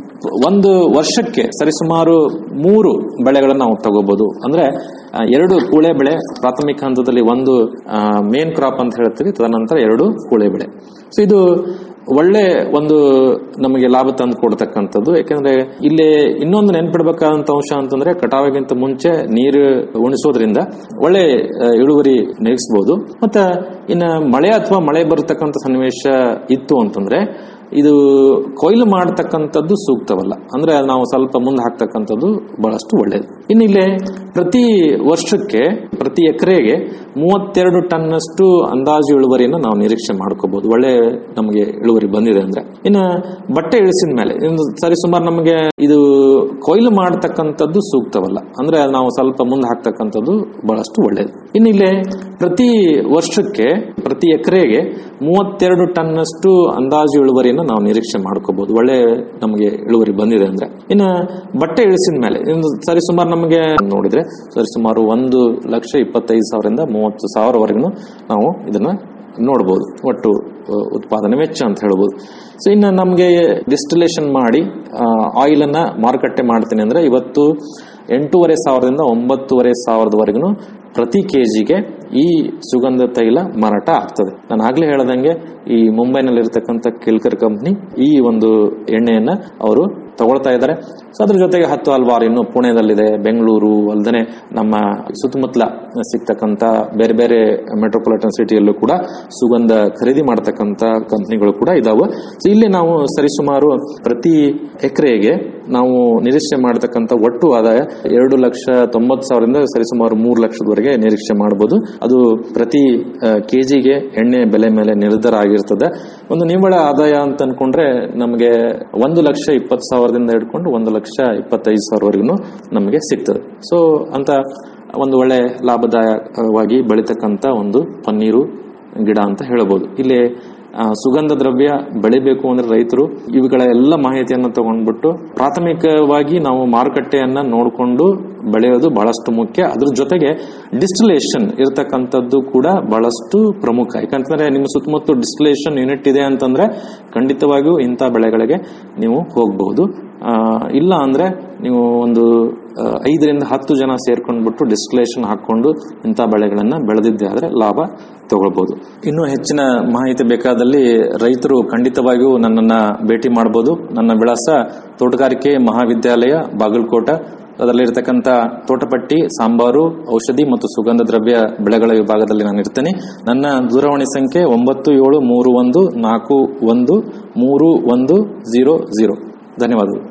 ಒಂದು ವರ್ಷಕ್ಕೆ ಸರಿಸುಮಾರು ಮೂರು ಬೆಳೆಗಳನ್ನ ನಾವು ತಗೋಬಹುದು ಅಂದ್ರೆ ಆ, ಎರಡು ಕೂಳೆ ಬೆಳೆ ಪ್ರಾಥಮಿಕ ಹಂತದಲ್ಲಿ ಒಂದು ಮೇನ್ ಕ್ರಾಪ್ ಅಂತ ಹೇಳ್ತೀವಿ ತದನಂತರ ಎರಡು ಕೂಳೆ ಬೆಳೆ ಸೊ ಇದು ಒಳ್ಳೆ ಒಂದು ನಮಗೆ ಲಾಭ ತಂದು ಕೊಡ್ತಕ್ಕಂಥದ್ದು ಯಾಕಂದ್ರೆ ಇಲ್ಲಿ ಇನ್ನೊಂದು ನೆನ್ಪಿಡ್ಬೇಕಾದಂತ ಅಂಶ ಅಂತಂದ್ರೆ ಕಟಾವಿಗಿಂತ ಮುಂಚೆ ನೀರು ಉಣಿಸೋದ್ರಿಂದ ಒಳ್ಳೆ ಆ, ಇಳುವರಿ ನಿರೀಕ್ಷಿಸಬಹುದು ಮತ್ತ ಇನ್ನ ಮಳೆ ಅಥವಾ ಮಳೆ ಬರತಕ್ಕಂತ ಸನ್ನಿವೇಶ ಇತ್ತು ಅಂತಂದ್ರೆ ಇದು ಕೊಯ್ಲು ಮಾಡತಕ್ಕಂಥದ್ದು ಸೂಕ್ತವಲ್ಲ ಅಂದ್ರೆ ನಾವು ಸ್ವಲ್ಪ ಮುಂದೆ ಹಾಕ್ತಕ್ಕಂಥದ್ದು ಬಹಳಷ್ಟು ಒಳ್ಳೆಯದು ಇನ್ನು ಇಲ್ಲಿ ಪ್ರತಿ ವರ್ಷಕ್ಕೆ ಪ್ರತಿ ಎಕರೆಗೆ ಮೂವತ್ತೆರಡು ಟನ್ನಷ್ಟು ಅಂದಾಜು ಇಳುವರಿಯನ್ನು ನಾವು ನಿರೀಕ್ಷೆ ಮಾಡ್ಕೋಬಹುದು ಒಳ್ಳೆ ನಮಗೆ ಇಳುವರಿ ಬಂದಿದೆ ಅಂದ್ರೆ ಇನ್ನು ಬಟ್ಟೆ ಇಳಿಸಿದ ಮೇಲೆ ಇನ್ನು ಸರಿಸುಮಾರು ನಮಗೆ ಇದು ಕೊಯ್ಲು ಮಾಡತಕ್ಕಂಥದ್ದು ಸೂಕ್ತವಲ್ಲ ಅಂದ್ರೆ ನಾವು ಸ್ವಲ್ಪ ಮುಂದೆ ಹಾಕ್ತಕ್ಕಂಥದ್ದು ಬಹಳಷ್ಟು ಒಳ್ಳೆಯದು ಇನ್ನು ಇಲ್ಲಿ ಪ್ರತಿ ವರ್ಷಕ್ಕೆ ಪ್ರತಿ ಎಕರೆಗೆ ಮೂವತ್ತೆರಡು ಟನ್ನಷ್ಟು ಅಂದಾಜು ಇಳುವರಿಯನ್ನು ನಾವು ನಿರೀಕ್ಷೆ ಮಾಡ್ಕೋಬಹುದು ಒಳ್ಳೆ ನಮಗೆ ಇಳುವರಿ ಬಂದಿದೆ ಅಂದ್ರೆ ಇನ್ನು ಬಟ್ಟೆ ಇಳಿಸಿದ ಮೇಲೆ ಇನ್ನು ಸರಿಸುಮಾರು ನಮಗೆ ನೋಡಿದ್ರೆ ಸರಿಸುಮಾರು ಒಂದು ಲಕ್ಷ ಇಪ್ಪತ್ತೈದು ಸಾವಿರದಿಂದ ಮೂವತ್ತು ಸಾವಿರವರೆಗೂ ನಾವು ಇದನ್ನ ನೋಡಬಹುದು ಒಟ್ಟು ಆ, ಉತ್ಪಾದನೆ ವೆಚ್ಚ ಅಂತ ಹೇಳ್ಬೋದು ಸೊ ಇನ್ನು ನಮಗೆ ಡಿಸ್ಟಿಲೇಷನ್ ಮಾಡಿ ಆಯಿಲ್ ಅನ್ನ ಮಾರುಕಟ್ಟೆ ಮಾಡ್ತೀನಿ ಅಂದ್ರೆ ಇವತ್ತು ಎಂಟೂವರೆ ಸಾವಿರದಿಂದ ಒಂಬತ್ತುವರೆ ಸಾವಿರದವರೆಗೂ ಪ್ರತಿ ಕೆಜಿಗೆ ಈ ಸುಗಂಧ ತೈಲ ಮಾರಾಟ ಆಗ್ತದೆ ನಾನು ಆಗ್ಲೇ ಹೇಳ್ದಂಗೆ ಈ ಮುಂಬೈನಲ್ಲಿ ಇರತಕ್ಕಂತ ಕಿಲ್ಕರ್ ಕಂಪ್ನಿ ಈ ಒಂದು ಎಣ್ಣೆಯನ್ನ ಅವರು ತಗೊಳ್ತಾ ಇದ್ದಾರೆ ಸೊ ಅದ್ರ ಜೊತೆಗೆ ಹತ್ತು ಹಲವಾರು ಇನ್ನು ಪುಣೆದಲ್ಲಿದೆ ಬೆಂಗಳೂರು ಅಲ್ಲದೆ ನಮ್ಮ ಸುತ್ತಮುತ್ತಲ ಸಿಗ್ತಕ್ಕಂತ ಬೇರೆ ಬೇರೆ ಮೆಟ್ರೋಪಾಲಿಟನ್ ಸಿಟಿಯಲ್ಲೂ ಕೂಡ ಸುಗಂಧ ಖರೀದಿ ಮಾಡತಕ್ಕಂತ ಕಂಪ್ನಿಗಳು ಕೂಡ ಇದಾವೆ ಸೊ ಇಲ್ಲಿ ನಾವು ಸರಿಸುಮಾರು ಪ್ರತಿ ಎಕರೆಗೆ ನಾವು ನಿರೀಕ್ಷೆ ಮಾಡತಕ್ಕಂತ ಒಟ್ಟು ಆದಾಯ ಎರಡು ಲಕ್ಷ ತೊಂಬತ್ತು ಸಾವಿರದಿಂದ ಸರಿಸುಮಾರು ಮೂರು ಲಕ್ಷದವರೆಗೆ ನಿರೀಕ್ಷೆ ಮಾಡಬಹುದು ಅದು ಪ್ರತಿ ಕೆಜಿಗೆ ಎಣ್ಣೆ ಬೆಲೆ ಮೇಲೆ ನಿರ್ಧಾರ ಆಗಿರ್ತದೆ ಒಂದು ನಿವ್ವಳ ಆದಾಯ ಅಂತ ಅನ್ಕೊಂಡ್ರೆ ನಮಗೆ ಒಂದು ಲಕ್ಷ ಇಪ್ಪತ್ತು ಸಾವಿರದಿಂದ ಹಿಡ್ಕೊಂಡು ಒಂದು ಲಕ್ಷ ಇಪ್ಪತ್ತೈದು ಸಾವಿರವರೆಗೂ ನಮಗೆ ಸಿಗ್ತದೆ ಸೊ ಅಂತ ಒಂದು ಒಳ್ಳೆ ಲಾಭದಾಯಕವಾಗಿ ಬೆಳೀತಕ್ಕಂತ ಒಂದು ಪನ್ನೀರು ಗಿಡ ಅಂತ ಹೇಳಬಹುದು ಇಲ್ಲಿ ಆ, ಸುಗಂಧ ದ್ರವ್ಯ ಬೆಳಿಬೇಕು ಅಂದ್ರೆ ರೈತರು ಇವುಗಳ ಎಲ್ಲ ಮಾಹಿತಿಯನ್ನು ತಗೊಂಡ್ಬಿಟ್ಟು ಪ್ರಾಥಮಿಕವಾಗಿ ನಾವು ಮಾರುಕಟ್ಟೆಯನ್ನ ನೋಡಿಕೊಂಡು ಬೆಳೆಯೋದು ಬಹಳಷ್ಟು ಮುಖ್ಯ ಅದ್ರ ಜೊತೆಗೆ ಡಿಸ್ಟಿಲೇಷನ್ ಇರತಕ್ಕಂಥದ್ದು ಕೂಡ ಬಹಳಷ್ಟು ಪ್ರಮುಖ ಯಾಕಂತಂದ್ರೆ ನಿಮ್ಮ ಸುತ್ತಮುತ್ತ ಡಿಸ್ಟಿಲೇಷನ್ ಯೂನಿಟ್ ಇದೆ ಅಂತಂದ್ರೆ ಖಂಡಿತವಾಗಿಯೂ ಇಂಥ ಬೆಳೆಗಳಿಗೆ ನೀವು ಹೋಗಬಹುದು ಆ, ಇಲ್ಲ ಅಂದ್ರೆ ನೀವು ಒಂದು ಆ, ಐದರಿಂದ ಹತ್ತು ಜನ ಸೇರ್ಕೊಂಡ್ಬಿಟ್ಟು ಡಿಸ್ಟಿಲೇಷನ್ ಹಾಕೊಂಡು ಇಂಥ ಬೆಳೆಗಳನ್ನ ಬೆಳೆದಿದ್ದೆ ಆದ್ರೆ ಲಾಭ ತಗೊಳ್ಬಹುದು ಇನ್ನೂ ಹೆಚ್ಚಿನ ಮಾಹಿತಿ ಬೇಕಾದಲ್ಲಿ ರೈತರು ಖಂಡಿತವಾಗಿಯೂ ನನ್ನನ್ನ ಭೇಟಿ ಮಾಡಬಹುದು ನನ್ನ ವಿಳಾಸ ತೋಟಗಾರಿಕೆ ಮಹಾವಿದ್ಯಾಲಯ ಬಾಗಲಕೋಟ ಅದರಲ್ಲಿರ್ತಕ್ಕಂಥ ತೋಟಪಟ್ಟಿ ಸಾಂಬಾರು ಔಷಧಿ ಮತ್ತು ಸುಗಂಧ ದ್ರವ್ಯ ಬೆಳೆಗಳ ವಿಭಾಗದಲ್ಲಿ ನಾನು ಇರ್ತೇನೆ ನನ್ನ ದೂರವಾಣಿ ಸಂಖ್ಯೆ ಒಂಬತ್ತು ಏಳು ಮೂರು ಒಂದು ನಾಲ್ಕು ಒಂದು ಮೂರು ಒಂದು ಜೀರೋ ಜೀರೋ ಧನ್ಯವಾದಗಳು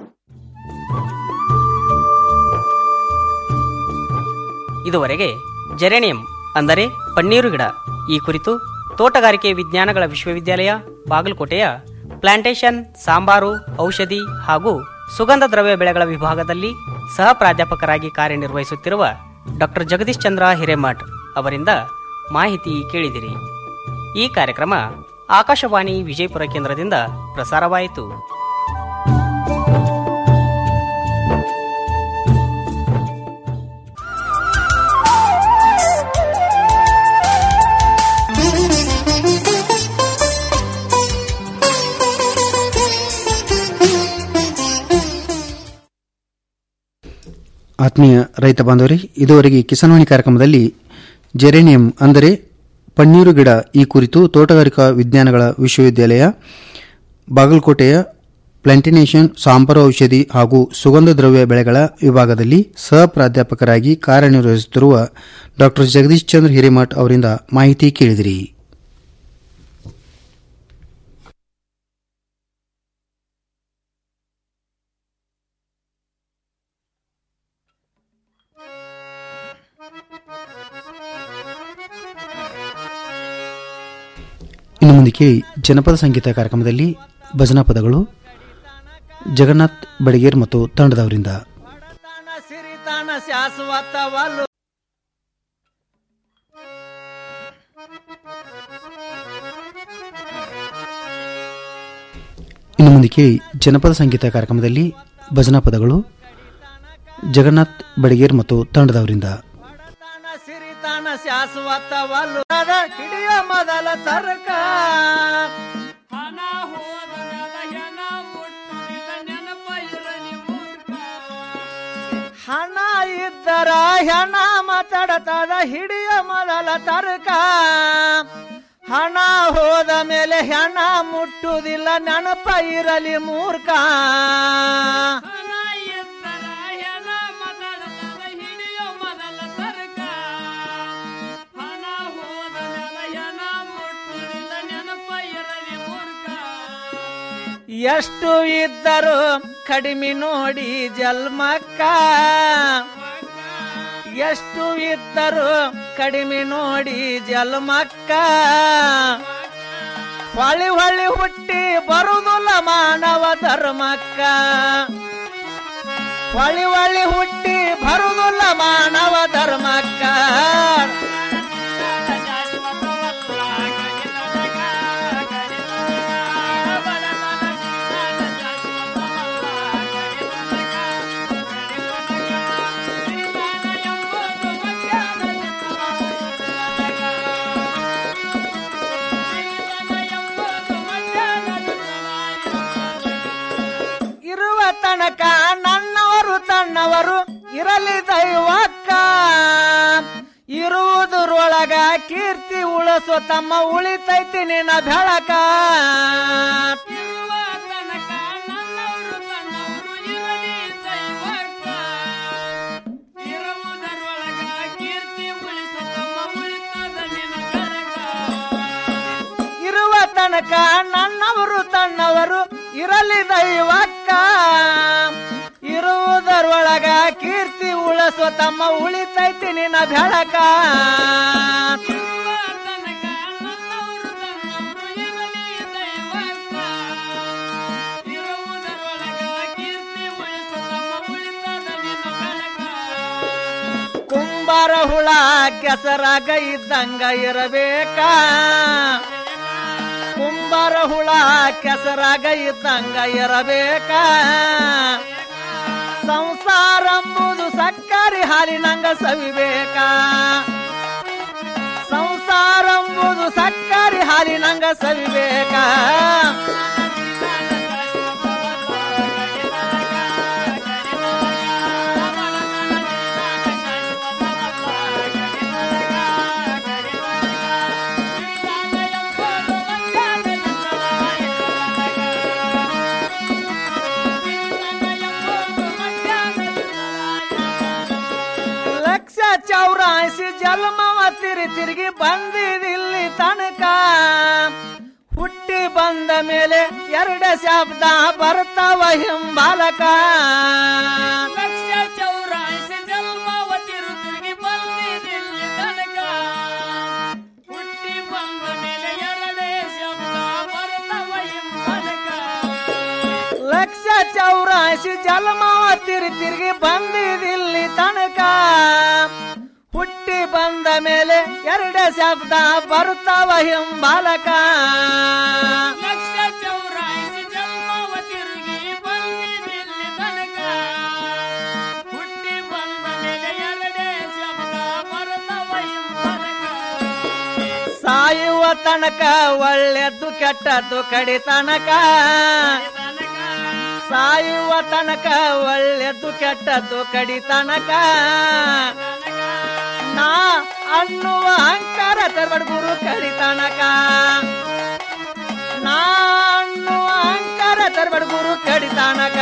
ಇದುವರೆಗೆ ಜೆರೇನಿಯಂ ಅಂದರೆ ಪನ್ನೀರು ಗಿಡ ಈ ಕುರಿತು ತೋಟಗಾರಿಕೆ ವಿಜ್ಞಾನಗಳ ವಿಶ್ವವಿದ್ಯಾಲಯ ಬಾಗಲಕೋಟೆಯ ಪ್ಲಾಂಟೇಶನ್ ಸಾಂಬಾರು ಔಷಧಿ ಹಾಗೂ ಸುಗಂಧ ದ್ರವ್ಯ ಬೆಳೆಗಳ ವಿಭಾಗದಲ್ಲಿ ಸಹ ಪ್ರಾಧ್ಯಾಪಕರಾಗಿ ಕಾರ್ಯನಿರ್ವಹಿಸುತ್ತಿರುವ ಡಾಕ್ಟರ್ ಜಗದೀಶ್ ಚಂದ್ರ ಹಿರೇಮಠ್ ಅವರಿಂದ ಮಾಹಿತಿ ಕೇಳಿದಿರಿ ಈ ಕಾರ್ಯಕ್ರಮ ಆಕಾಶವಾಣಿ ವಿಜಯಪುರ ಕೇಂದ್ರದಿಂದ ಪ್ರಸಾರವಾಯಿತು ಆತ್ಮೀಯ ರೈತ ಬಾಂಧವರೇ ಇದುವರೆಗೆ ಕಿಸಾನ್ವಾಣಿ ಕಾರ್ಯಕ್ರಮದಲ್ಲಿ ಜೆರೇನಿಯಂ ಅಂದರೆ ಪನ್ನೀರು ಗಿಡ ಈ ಕುರಿತು ತೋಟಗಾರಿಕಾ ವಿಜ್ಞಾನಗಳ ವಿಶ್ವವಿದ್ಯಾಲಯ ಬಾಗಲಕೋಟೆಯ ಪ್ಲಾಂಟಿನೇಷನ್ ಸಾಂಬಾರು ಔಷಧಿ ಹಾಗೂ ಸುಗಂಧ ದ್ರವ್ಯ ಬೆಳೆಗಳ ವಿಭಾಗದಲ್ಲಿ ಸಹ ಪ್ರಾಧ್ಯಾಪಕರಾಗಿ ಕಾರ್ಯನಿರ್ವಹಿಸುತ್ತಿರುವ ಡಾ ಜಗದೀಶ್ ಚಂದ್ರ ಹಿರೇಮಠ್ ಅವರಿಂದ ಮಾಹಿತಿ ಕೇಳಿದಿರಿ ಇನ್ನು ಮುಂದೆ ಕೇಳಿ ಜನಪದ ಸಂಗೀತ ಕಾರ್ಯಕ್ರಮದಲ್ಲಿ ಭಜನಾ ಪದಗಳು ಜಗನ್ನಾಥ್ ಬಡಿಗೇರ್ ಮತ್ತು ತಂಡದವರಿಂದ ಸಿರಿತಾನ ಶಾಶ್ವತವಲ್ಲು ಇನ್ನು ಮುಂದೆ ಕೇಳಿ ಜನಪದ ಸಂಗೀತ ಕಾರ್ಯಕ್ರಮದಲ್ಲಿ ಭಜನಾ ಪದಗಳು ಜಗನ್ನಾಥ್ ಬಡಿಗೇರ್ ಮತ್ತು ತಂಡದವರಿಂದ ಸಿರಿತಾನ ಶಾಶ್ವತವಲ್ಲು ಅದ ಹಿಡಿಯ ಮೊದಲ ತರ್ಕ ಹಣ ಹೋದ ನೆಲ ಹೆಣ ಮುಟ್ಟುವುದಿಲ್ಲ ನೆನಪ ಇರಲಿ ಮೂರ್ಖ. ಹಣ ಇದ್ದರ ಹೆಣ ಮಾತಾಡತದ ಹಿಡಿಯ ಮೊದಲ ತರ್ಕ ಹಣ ಹೋದ ಮೇಲೆ ಹೆಣ ಮುಟ್ಟುವುದಿಲ್ಲ ನೆನಪ ಇರಲಿ ಮೂರ್ಖ ಎಷ್ಟು ಇದ್ದರು ಕಡಿಮೆ ನೋಡಿ ಜಲ್ಮಕ್ಕ ಎಷ್ಟು ಇದ್ದರು ಕಡಿಮೆ ನೋಡಿ ಜಲ್ಮಕ್ಕ ಹೊಳಿ ಹೊಳಿ ಹುಟ್ಟಿ ಬರುವುದಿಲ್ಲ ಮಾನವ ಧರ್ಮಕ್ಕ ಹೊಳಿ ಹೊಳಿ ಹುಟ್ಟಿ ಬರುವುದಿಲ್ಲ ಮಾನವ ಧರ್ಮಕ್ಕ ಇರುವ ತನಕ ನನ್ನವರು ತನ್ನವರು ಇರಲಿ ದೈವಕ್ಕ ಇರುವುದರೊಳಗ ಕೀರ್ತಿ ಉಳಿಸೋ ತಮ್ಮ ಉಳಿತೈತಿ ನಿನ್ನ ಬೆಳಕ ಇರುವ ತನಕ ನನ್ನವರು ತನ್ನವರು ಇರಲಿ ದೈವಕ್ಕ ಇರುವುದರೊಳಗ ಕೀರ್ತಿ ಉಳಿಸೋ ತಮ್ಮ ಉಳಿತೈತಿ ನಿನ್ನ ಬೆಳಕ ಕುಂಬಾರ ಹುಳ ಕೆಸರಾಗ ಇದ್ದಂಗ ಇರಬೇಕ ಕುಂಬಾರ ಹುಳ ಕೆಸರಾಗ ಇದ್ದಂಗ ಇರಬೇಕ ಸಂಸಾರ ಎಂಬುದು ಸಕ್ಕರೆ ಹಾಲಿನಂಗ ಸವಿಬೇಕ ಸಂಸಾರ ಎಂಬುದು ಸಕ್ಕರೆ ಹಾಲಿನಂಗ ಸವಿಬೇಕ ಲಕ್ಷ ಚೌರಾಯಿಸಿ ಜನ್ಮವ ತಿರಿ ತಿರುಗಿ ಬಂದಿದಿಲ್ಲಿ ತನಕ ಹುಟ್ಟಿ ಬಂದ ಮೇಲೆ ಎರಡ ಶಬ್ದ ಬರ್ತಾವ ಹಿಂಬಾಲಕ ಲಕ್ಷ ಚೌರಾಯಿಸಿ ಜನ್ಮವ ತಿರು ತಿರುಗಿ ಬಂದಿದಿಲ್ಲಿ ತನಕ ಹುಟ್ಟಿ ಬಂದ ಮೇಲೆ ಎರಡೇ ಶಬ್ದ ಬರ್ತಾವ ಹಿಂಬಾಲಕ ಲಕ್ಷ ಚೌರಾಯಿಸಿ ಜನ್ಮವ ತಿರಿ ತಿರುಗಿ ಬಂದಿದಿಲ್ಲಿ ತನಕ ಹುಟ್ಟಿ ಬಂದ ಮೇಲೆ ಎರಡು ಶಬ್ದ ಬರುತ್ತಾವ ಹಿಂಬಾಲಕ ಲಕ್ಷ ಚೌರಾಯಿಸಿ ಜನ್ಮವ ತಿರುಗಿ ಬಂದಿದಿಲ್ಲಿ ತನಕ ಹುಟ್ಟಿ ಬಂದ ಮೇಲೆ ಎರಡೇ ಶಬ್ದ ಬರುತ್ತಾವ ಹಿಂಬಾಲಕ ಸಾಯುವ ತನಕ ಒಳ್ಳೆದ್ದು ಕೆಟ್ಟದ್ದು ಕಡಿತನಕ ಸಾಯುವ ತನಕ ಒಳ್ಳೆದ್ದು ಕೆಟ್ಟದ್ದು ಕಡಿತನಕ ನಾ ಅನ್ನುವ ಅಹಂಕಾರ ತರಬಡ ಗುರು ಕಡಿತನಕ ನಾ ಅನ್ನುವ ಅಹಂಕಾರ ತರಬಡ ಗುರು ಕಡಿತನಕ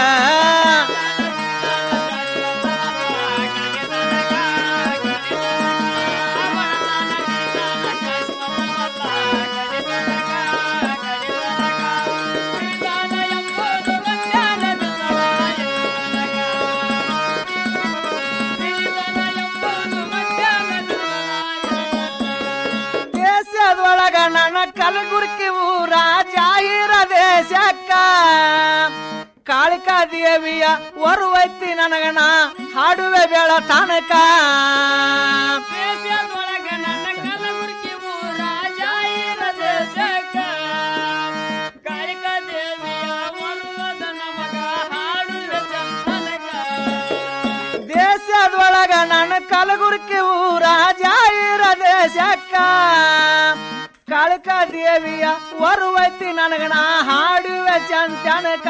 ದೇಶದೊಳಗ ನನ್ನ ಕಲಗುರ್ಕಿ ಕಾಳಿಕಾ ದೇವಿಯ ಒರುವೈತಿ ನನಗಣ ಹಾಡುವೆ ಬೇಳ ತನಕ ದೇಶದೊಳಗ ನನ್ನ ಕಲಬುರ್ಗಿ ಊರ ಜಾಯಿರ ದೇಶಕ್ಕ ಕಾಳಿಕಾ ದೇವಿಯ ಒಲುವದ ನಮಗ ಹಾಡುವೆ ಚಂದನಕ ದೇಶದೊಳಗ ನನ್ನ ಕಲಗುರ್ಕಿ ಊರ ಜಾಯಿರ ದೇಶಕ್ಕ ಕಾಳಿಕಾ ದೇವಿಯ ಒರುವೈತಿ ನನಗಣ ಹಾಡುವೆ ಚಂಚನಕ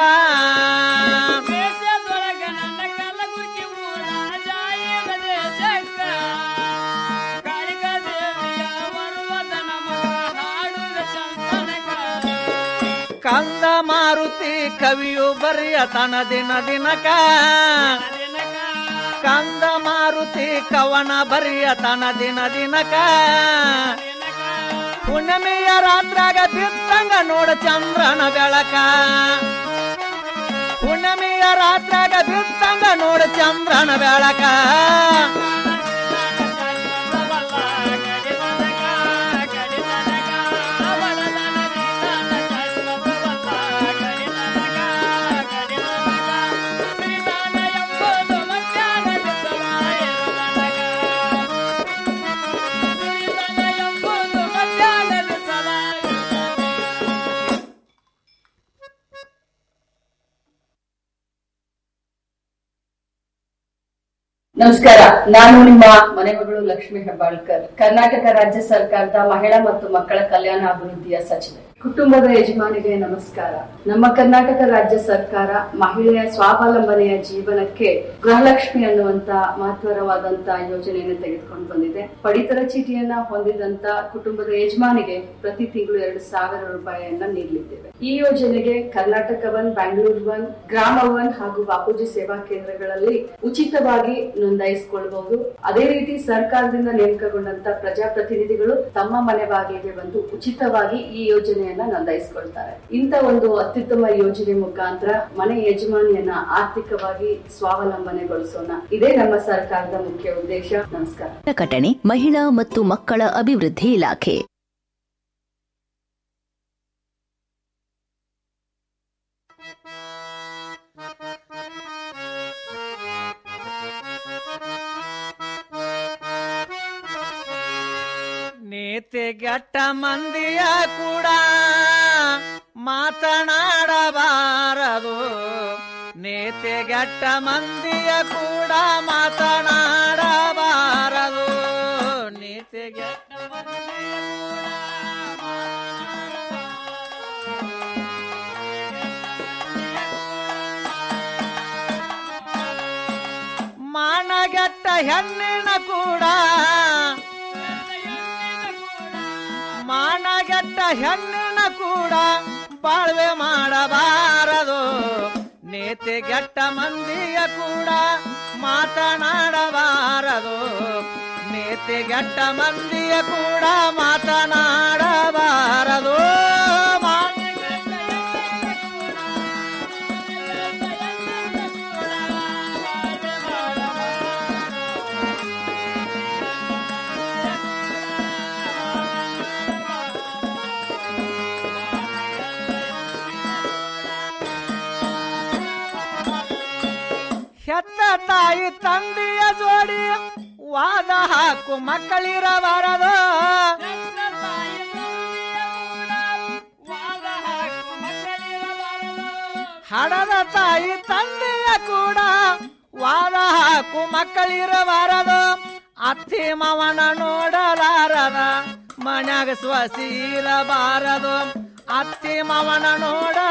ದೇಶದೊಳಗ ನನ್ನ ಕಲಬುರ್ಗಿ ಊರ ಜಾಯಿರ ದೇಶಕ್ಕ ಕಾಳಿಕಾ ದೇವಿಯ ಒಲುವದ ನಮಗ ಹಾಡುವೆ ಚಂದನಕ ಕಂದ ಮಾರುತಿ ಕವಿಯು ಬರೆಯ ತನ ದಿನ ದಿನಕ ಕಂದ ಮಾರುತಿ ಕವನ ಬರೆಯ ತನ ದಿನ ದಿನಕ ಹುಣ್ಣಿಮೆಯ ರಾತ್ರಾಗ ಬಿತ್ತಂಗ ನೋಡ ಚಂದ್ರನ ಬೆಳಕ ಹುಣ್ಣಿಮೆಯ ರಾತ್ರಾಗ ಬಿತ್ತಂಗ ನೋಡ ಚಂದ್ರನ ಬೆಳಕ ನಮಸ್ಕಾರ ನಾನು ನಿಮ್ಮ ಮನೆ ಮಗಳು ಲಕ್ಷ್ಮಿ ಹೆಬ್ಬಾಳ್ಕರ್ ಕರ್ನಾಟಕ ರಾಜ್ಯ ಸರ್ಕಾರದ ಮಹಿಳಾ ಮತ್ತು ಮಕ್ಕಳ ಕಲ್ಯಾಣ ಅಭಿವೃದ್ಧಿಯ ಸಚಿವೆ ಕುಟುಂಬದ ಯಜಮಾನಿಗೆ ನಮಸ್ಕಾರ ನಮ್ಮ ಕರ್ನಾಟಕ ರಾಜ್ಯ ಸರ್ಕಾರ ಮಹಿಳೆಯ ಸ್ವಾವಲಂಬನೆಯ ಜೀವನಕ್ಕೆ ಗೃಹಲಕ್ಷ್ಮಿ ಅನ್ನುವಂತ ಮಹತ್ವರವಾದಂತ ಯೋಜನೆಯನ್ನು ತೆಗೆದುಕೊಂಡು ಬಂದಿದೆ ಪಡಿತರ ಚೀಟಿಯನ್ನ ಹೊಂದಿದಂತ ಕುಟುಂಬದ ಯಜಮಾನಿಗೆ ಪ್ರತಿ ತಿಂಗಳು ಎರಡು ಸಾವಿರ ರೂಪಾಯಿಯನ್ನ ನೀಡಲಿದ್ದೇವೆ ಈ ಯೋಜನೆಗೆ Karnataka one Bangalore one Grama one ಹಾಗೂ ಬಾಪೂಜಿ ಸೇವಾ ಕೇಂದ್ರಗಳಲ್ಲಿ ಉಚಿತವಾಗಿ ನೋಂದಾಯಿಸಿಕೊಳ್ಳಬಹುದು ಅದೇ ರೀತಿ ಸರ್ಕಾರದಿಂದ ನೇಮಕಗೊಂಡಂತ ಪ್ರಜಾಪ್ರತಿನಿಧಿಗಳು ತಮ್ಮ ಮನೆ ಬಾಗಿಲಿಗೆ ಬಂದು ಉಚಿತವಾಗಿ ಈ ಯೋಜನೆಯನ್ನ ನೋಂದಾಯಿಸಿಕೊಳ್ತಾರೆ ಇಂಥ ಒಂದು ಅತ್ಯುತ್ತಮ ಯೋಜನೆ ಮುಖಾಂತರ ಮನೆ ಯಜಮಾನಿಯನ್ನ ಆರ್ಥಿಕವಾಗಿ ಸ್ವಾವಲಂಬನೆಗೊಳಿಸೋಣ ಇದೇ ನಮ್ಮ ಸರ್ಕಾರದ ಮುಖ್ಯ ಉದ್ದೇಶ ನಮಸ್ಕಾರ ಪ್ರಕಟಣೆ ಮಹಿಳಾ ಮತ್ತು ಮಕ್ಕಳ ಅಭಿವೃದ್ಧಿ ಇಲಾಖೆ ನೀತಿಗೆಟ್ಟ ಮಂದಿಯ ಕೂಡ ಮಾತನಾಡಬಾರದು ನೀತಿಗೆಟ್ಟ ಮಂದಿಯ ಕೂಡ ಮಾತನಾಡಬಾರದು ನೀತಿಗೆಟ್ಟ ಮಂದಿಯ ಮಾನಗೆಟ್ಟ ಹೆಣ್ಣಿನ ಕೂಡ ಮಾನಗೆಟ್ಟ ಹೆಣ್ಣಿನ ಕೂಡ ಬಾಳ್ವೆ ಮಾಡಬಾರದು ನೀತಿಗೆಟ್ಟ ಮಂದಿಯ ಕೂಡ ಮಾತನಾಡಬಾರದು ನೀತಿಗೆಟ್ಟ ಮಂದಿಯ ಕೂಡ ಮಾತನಾಡಬಾರದು ಹೆತ್ತ ತಾಯಿ ತಂದೆಯ ಜೋಡಿ ವಾದ ಹಾಕು ಮಕ್ಕಳಿರಬಾರದು ಹಡದ ತಾಯಿ ತಂದೆಯ ಕೂಡ ವಾದ ಹಾಕು ಮಕ್ಕಳಿರಬಾರದು ಅತ್ತಿ ಮವನ ನೋಡಲಾರದ ಮನ್ಯಾಗ ಸ್ವಸಿ ಇರಬಾರದು ಅತ್ತಿ ಮವನ ನೋಡ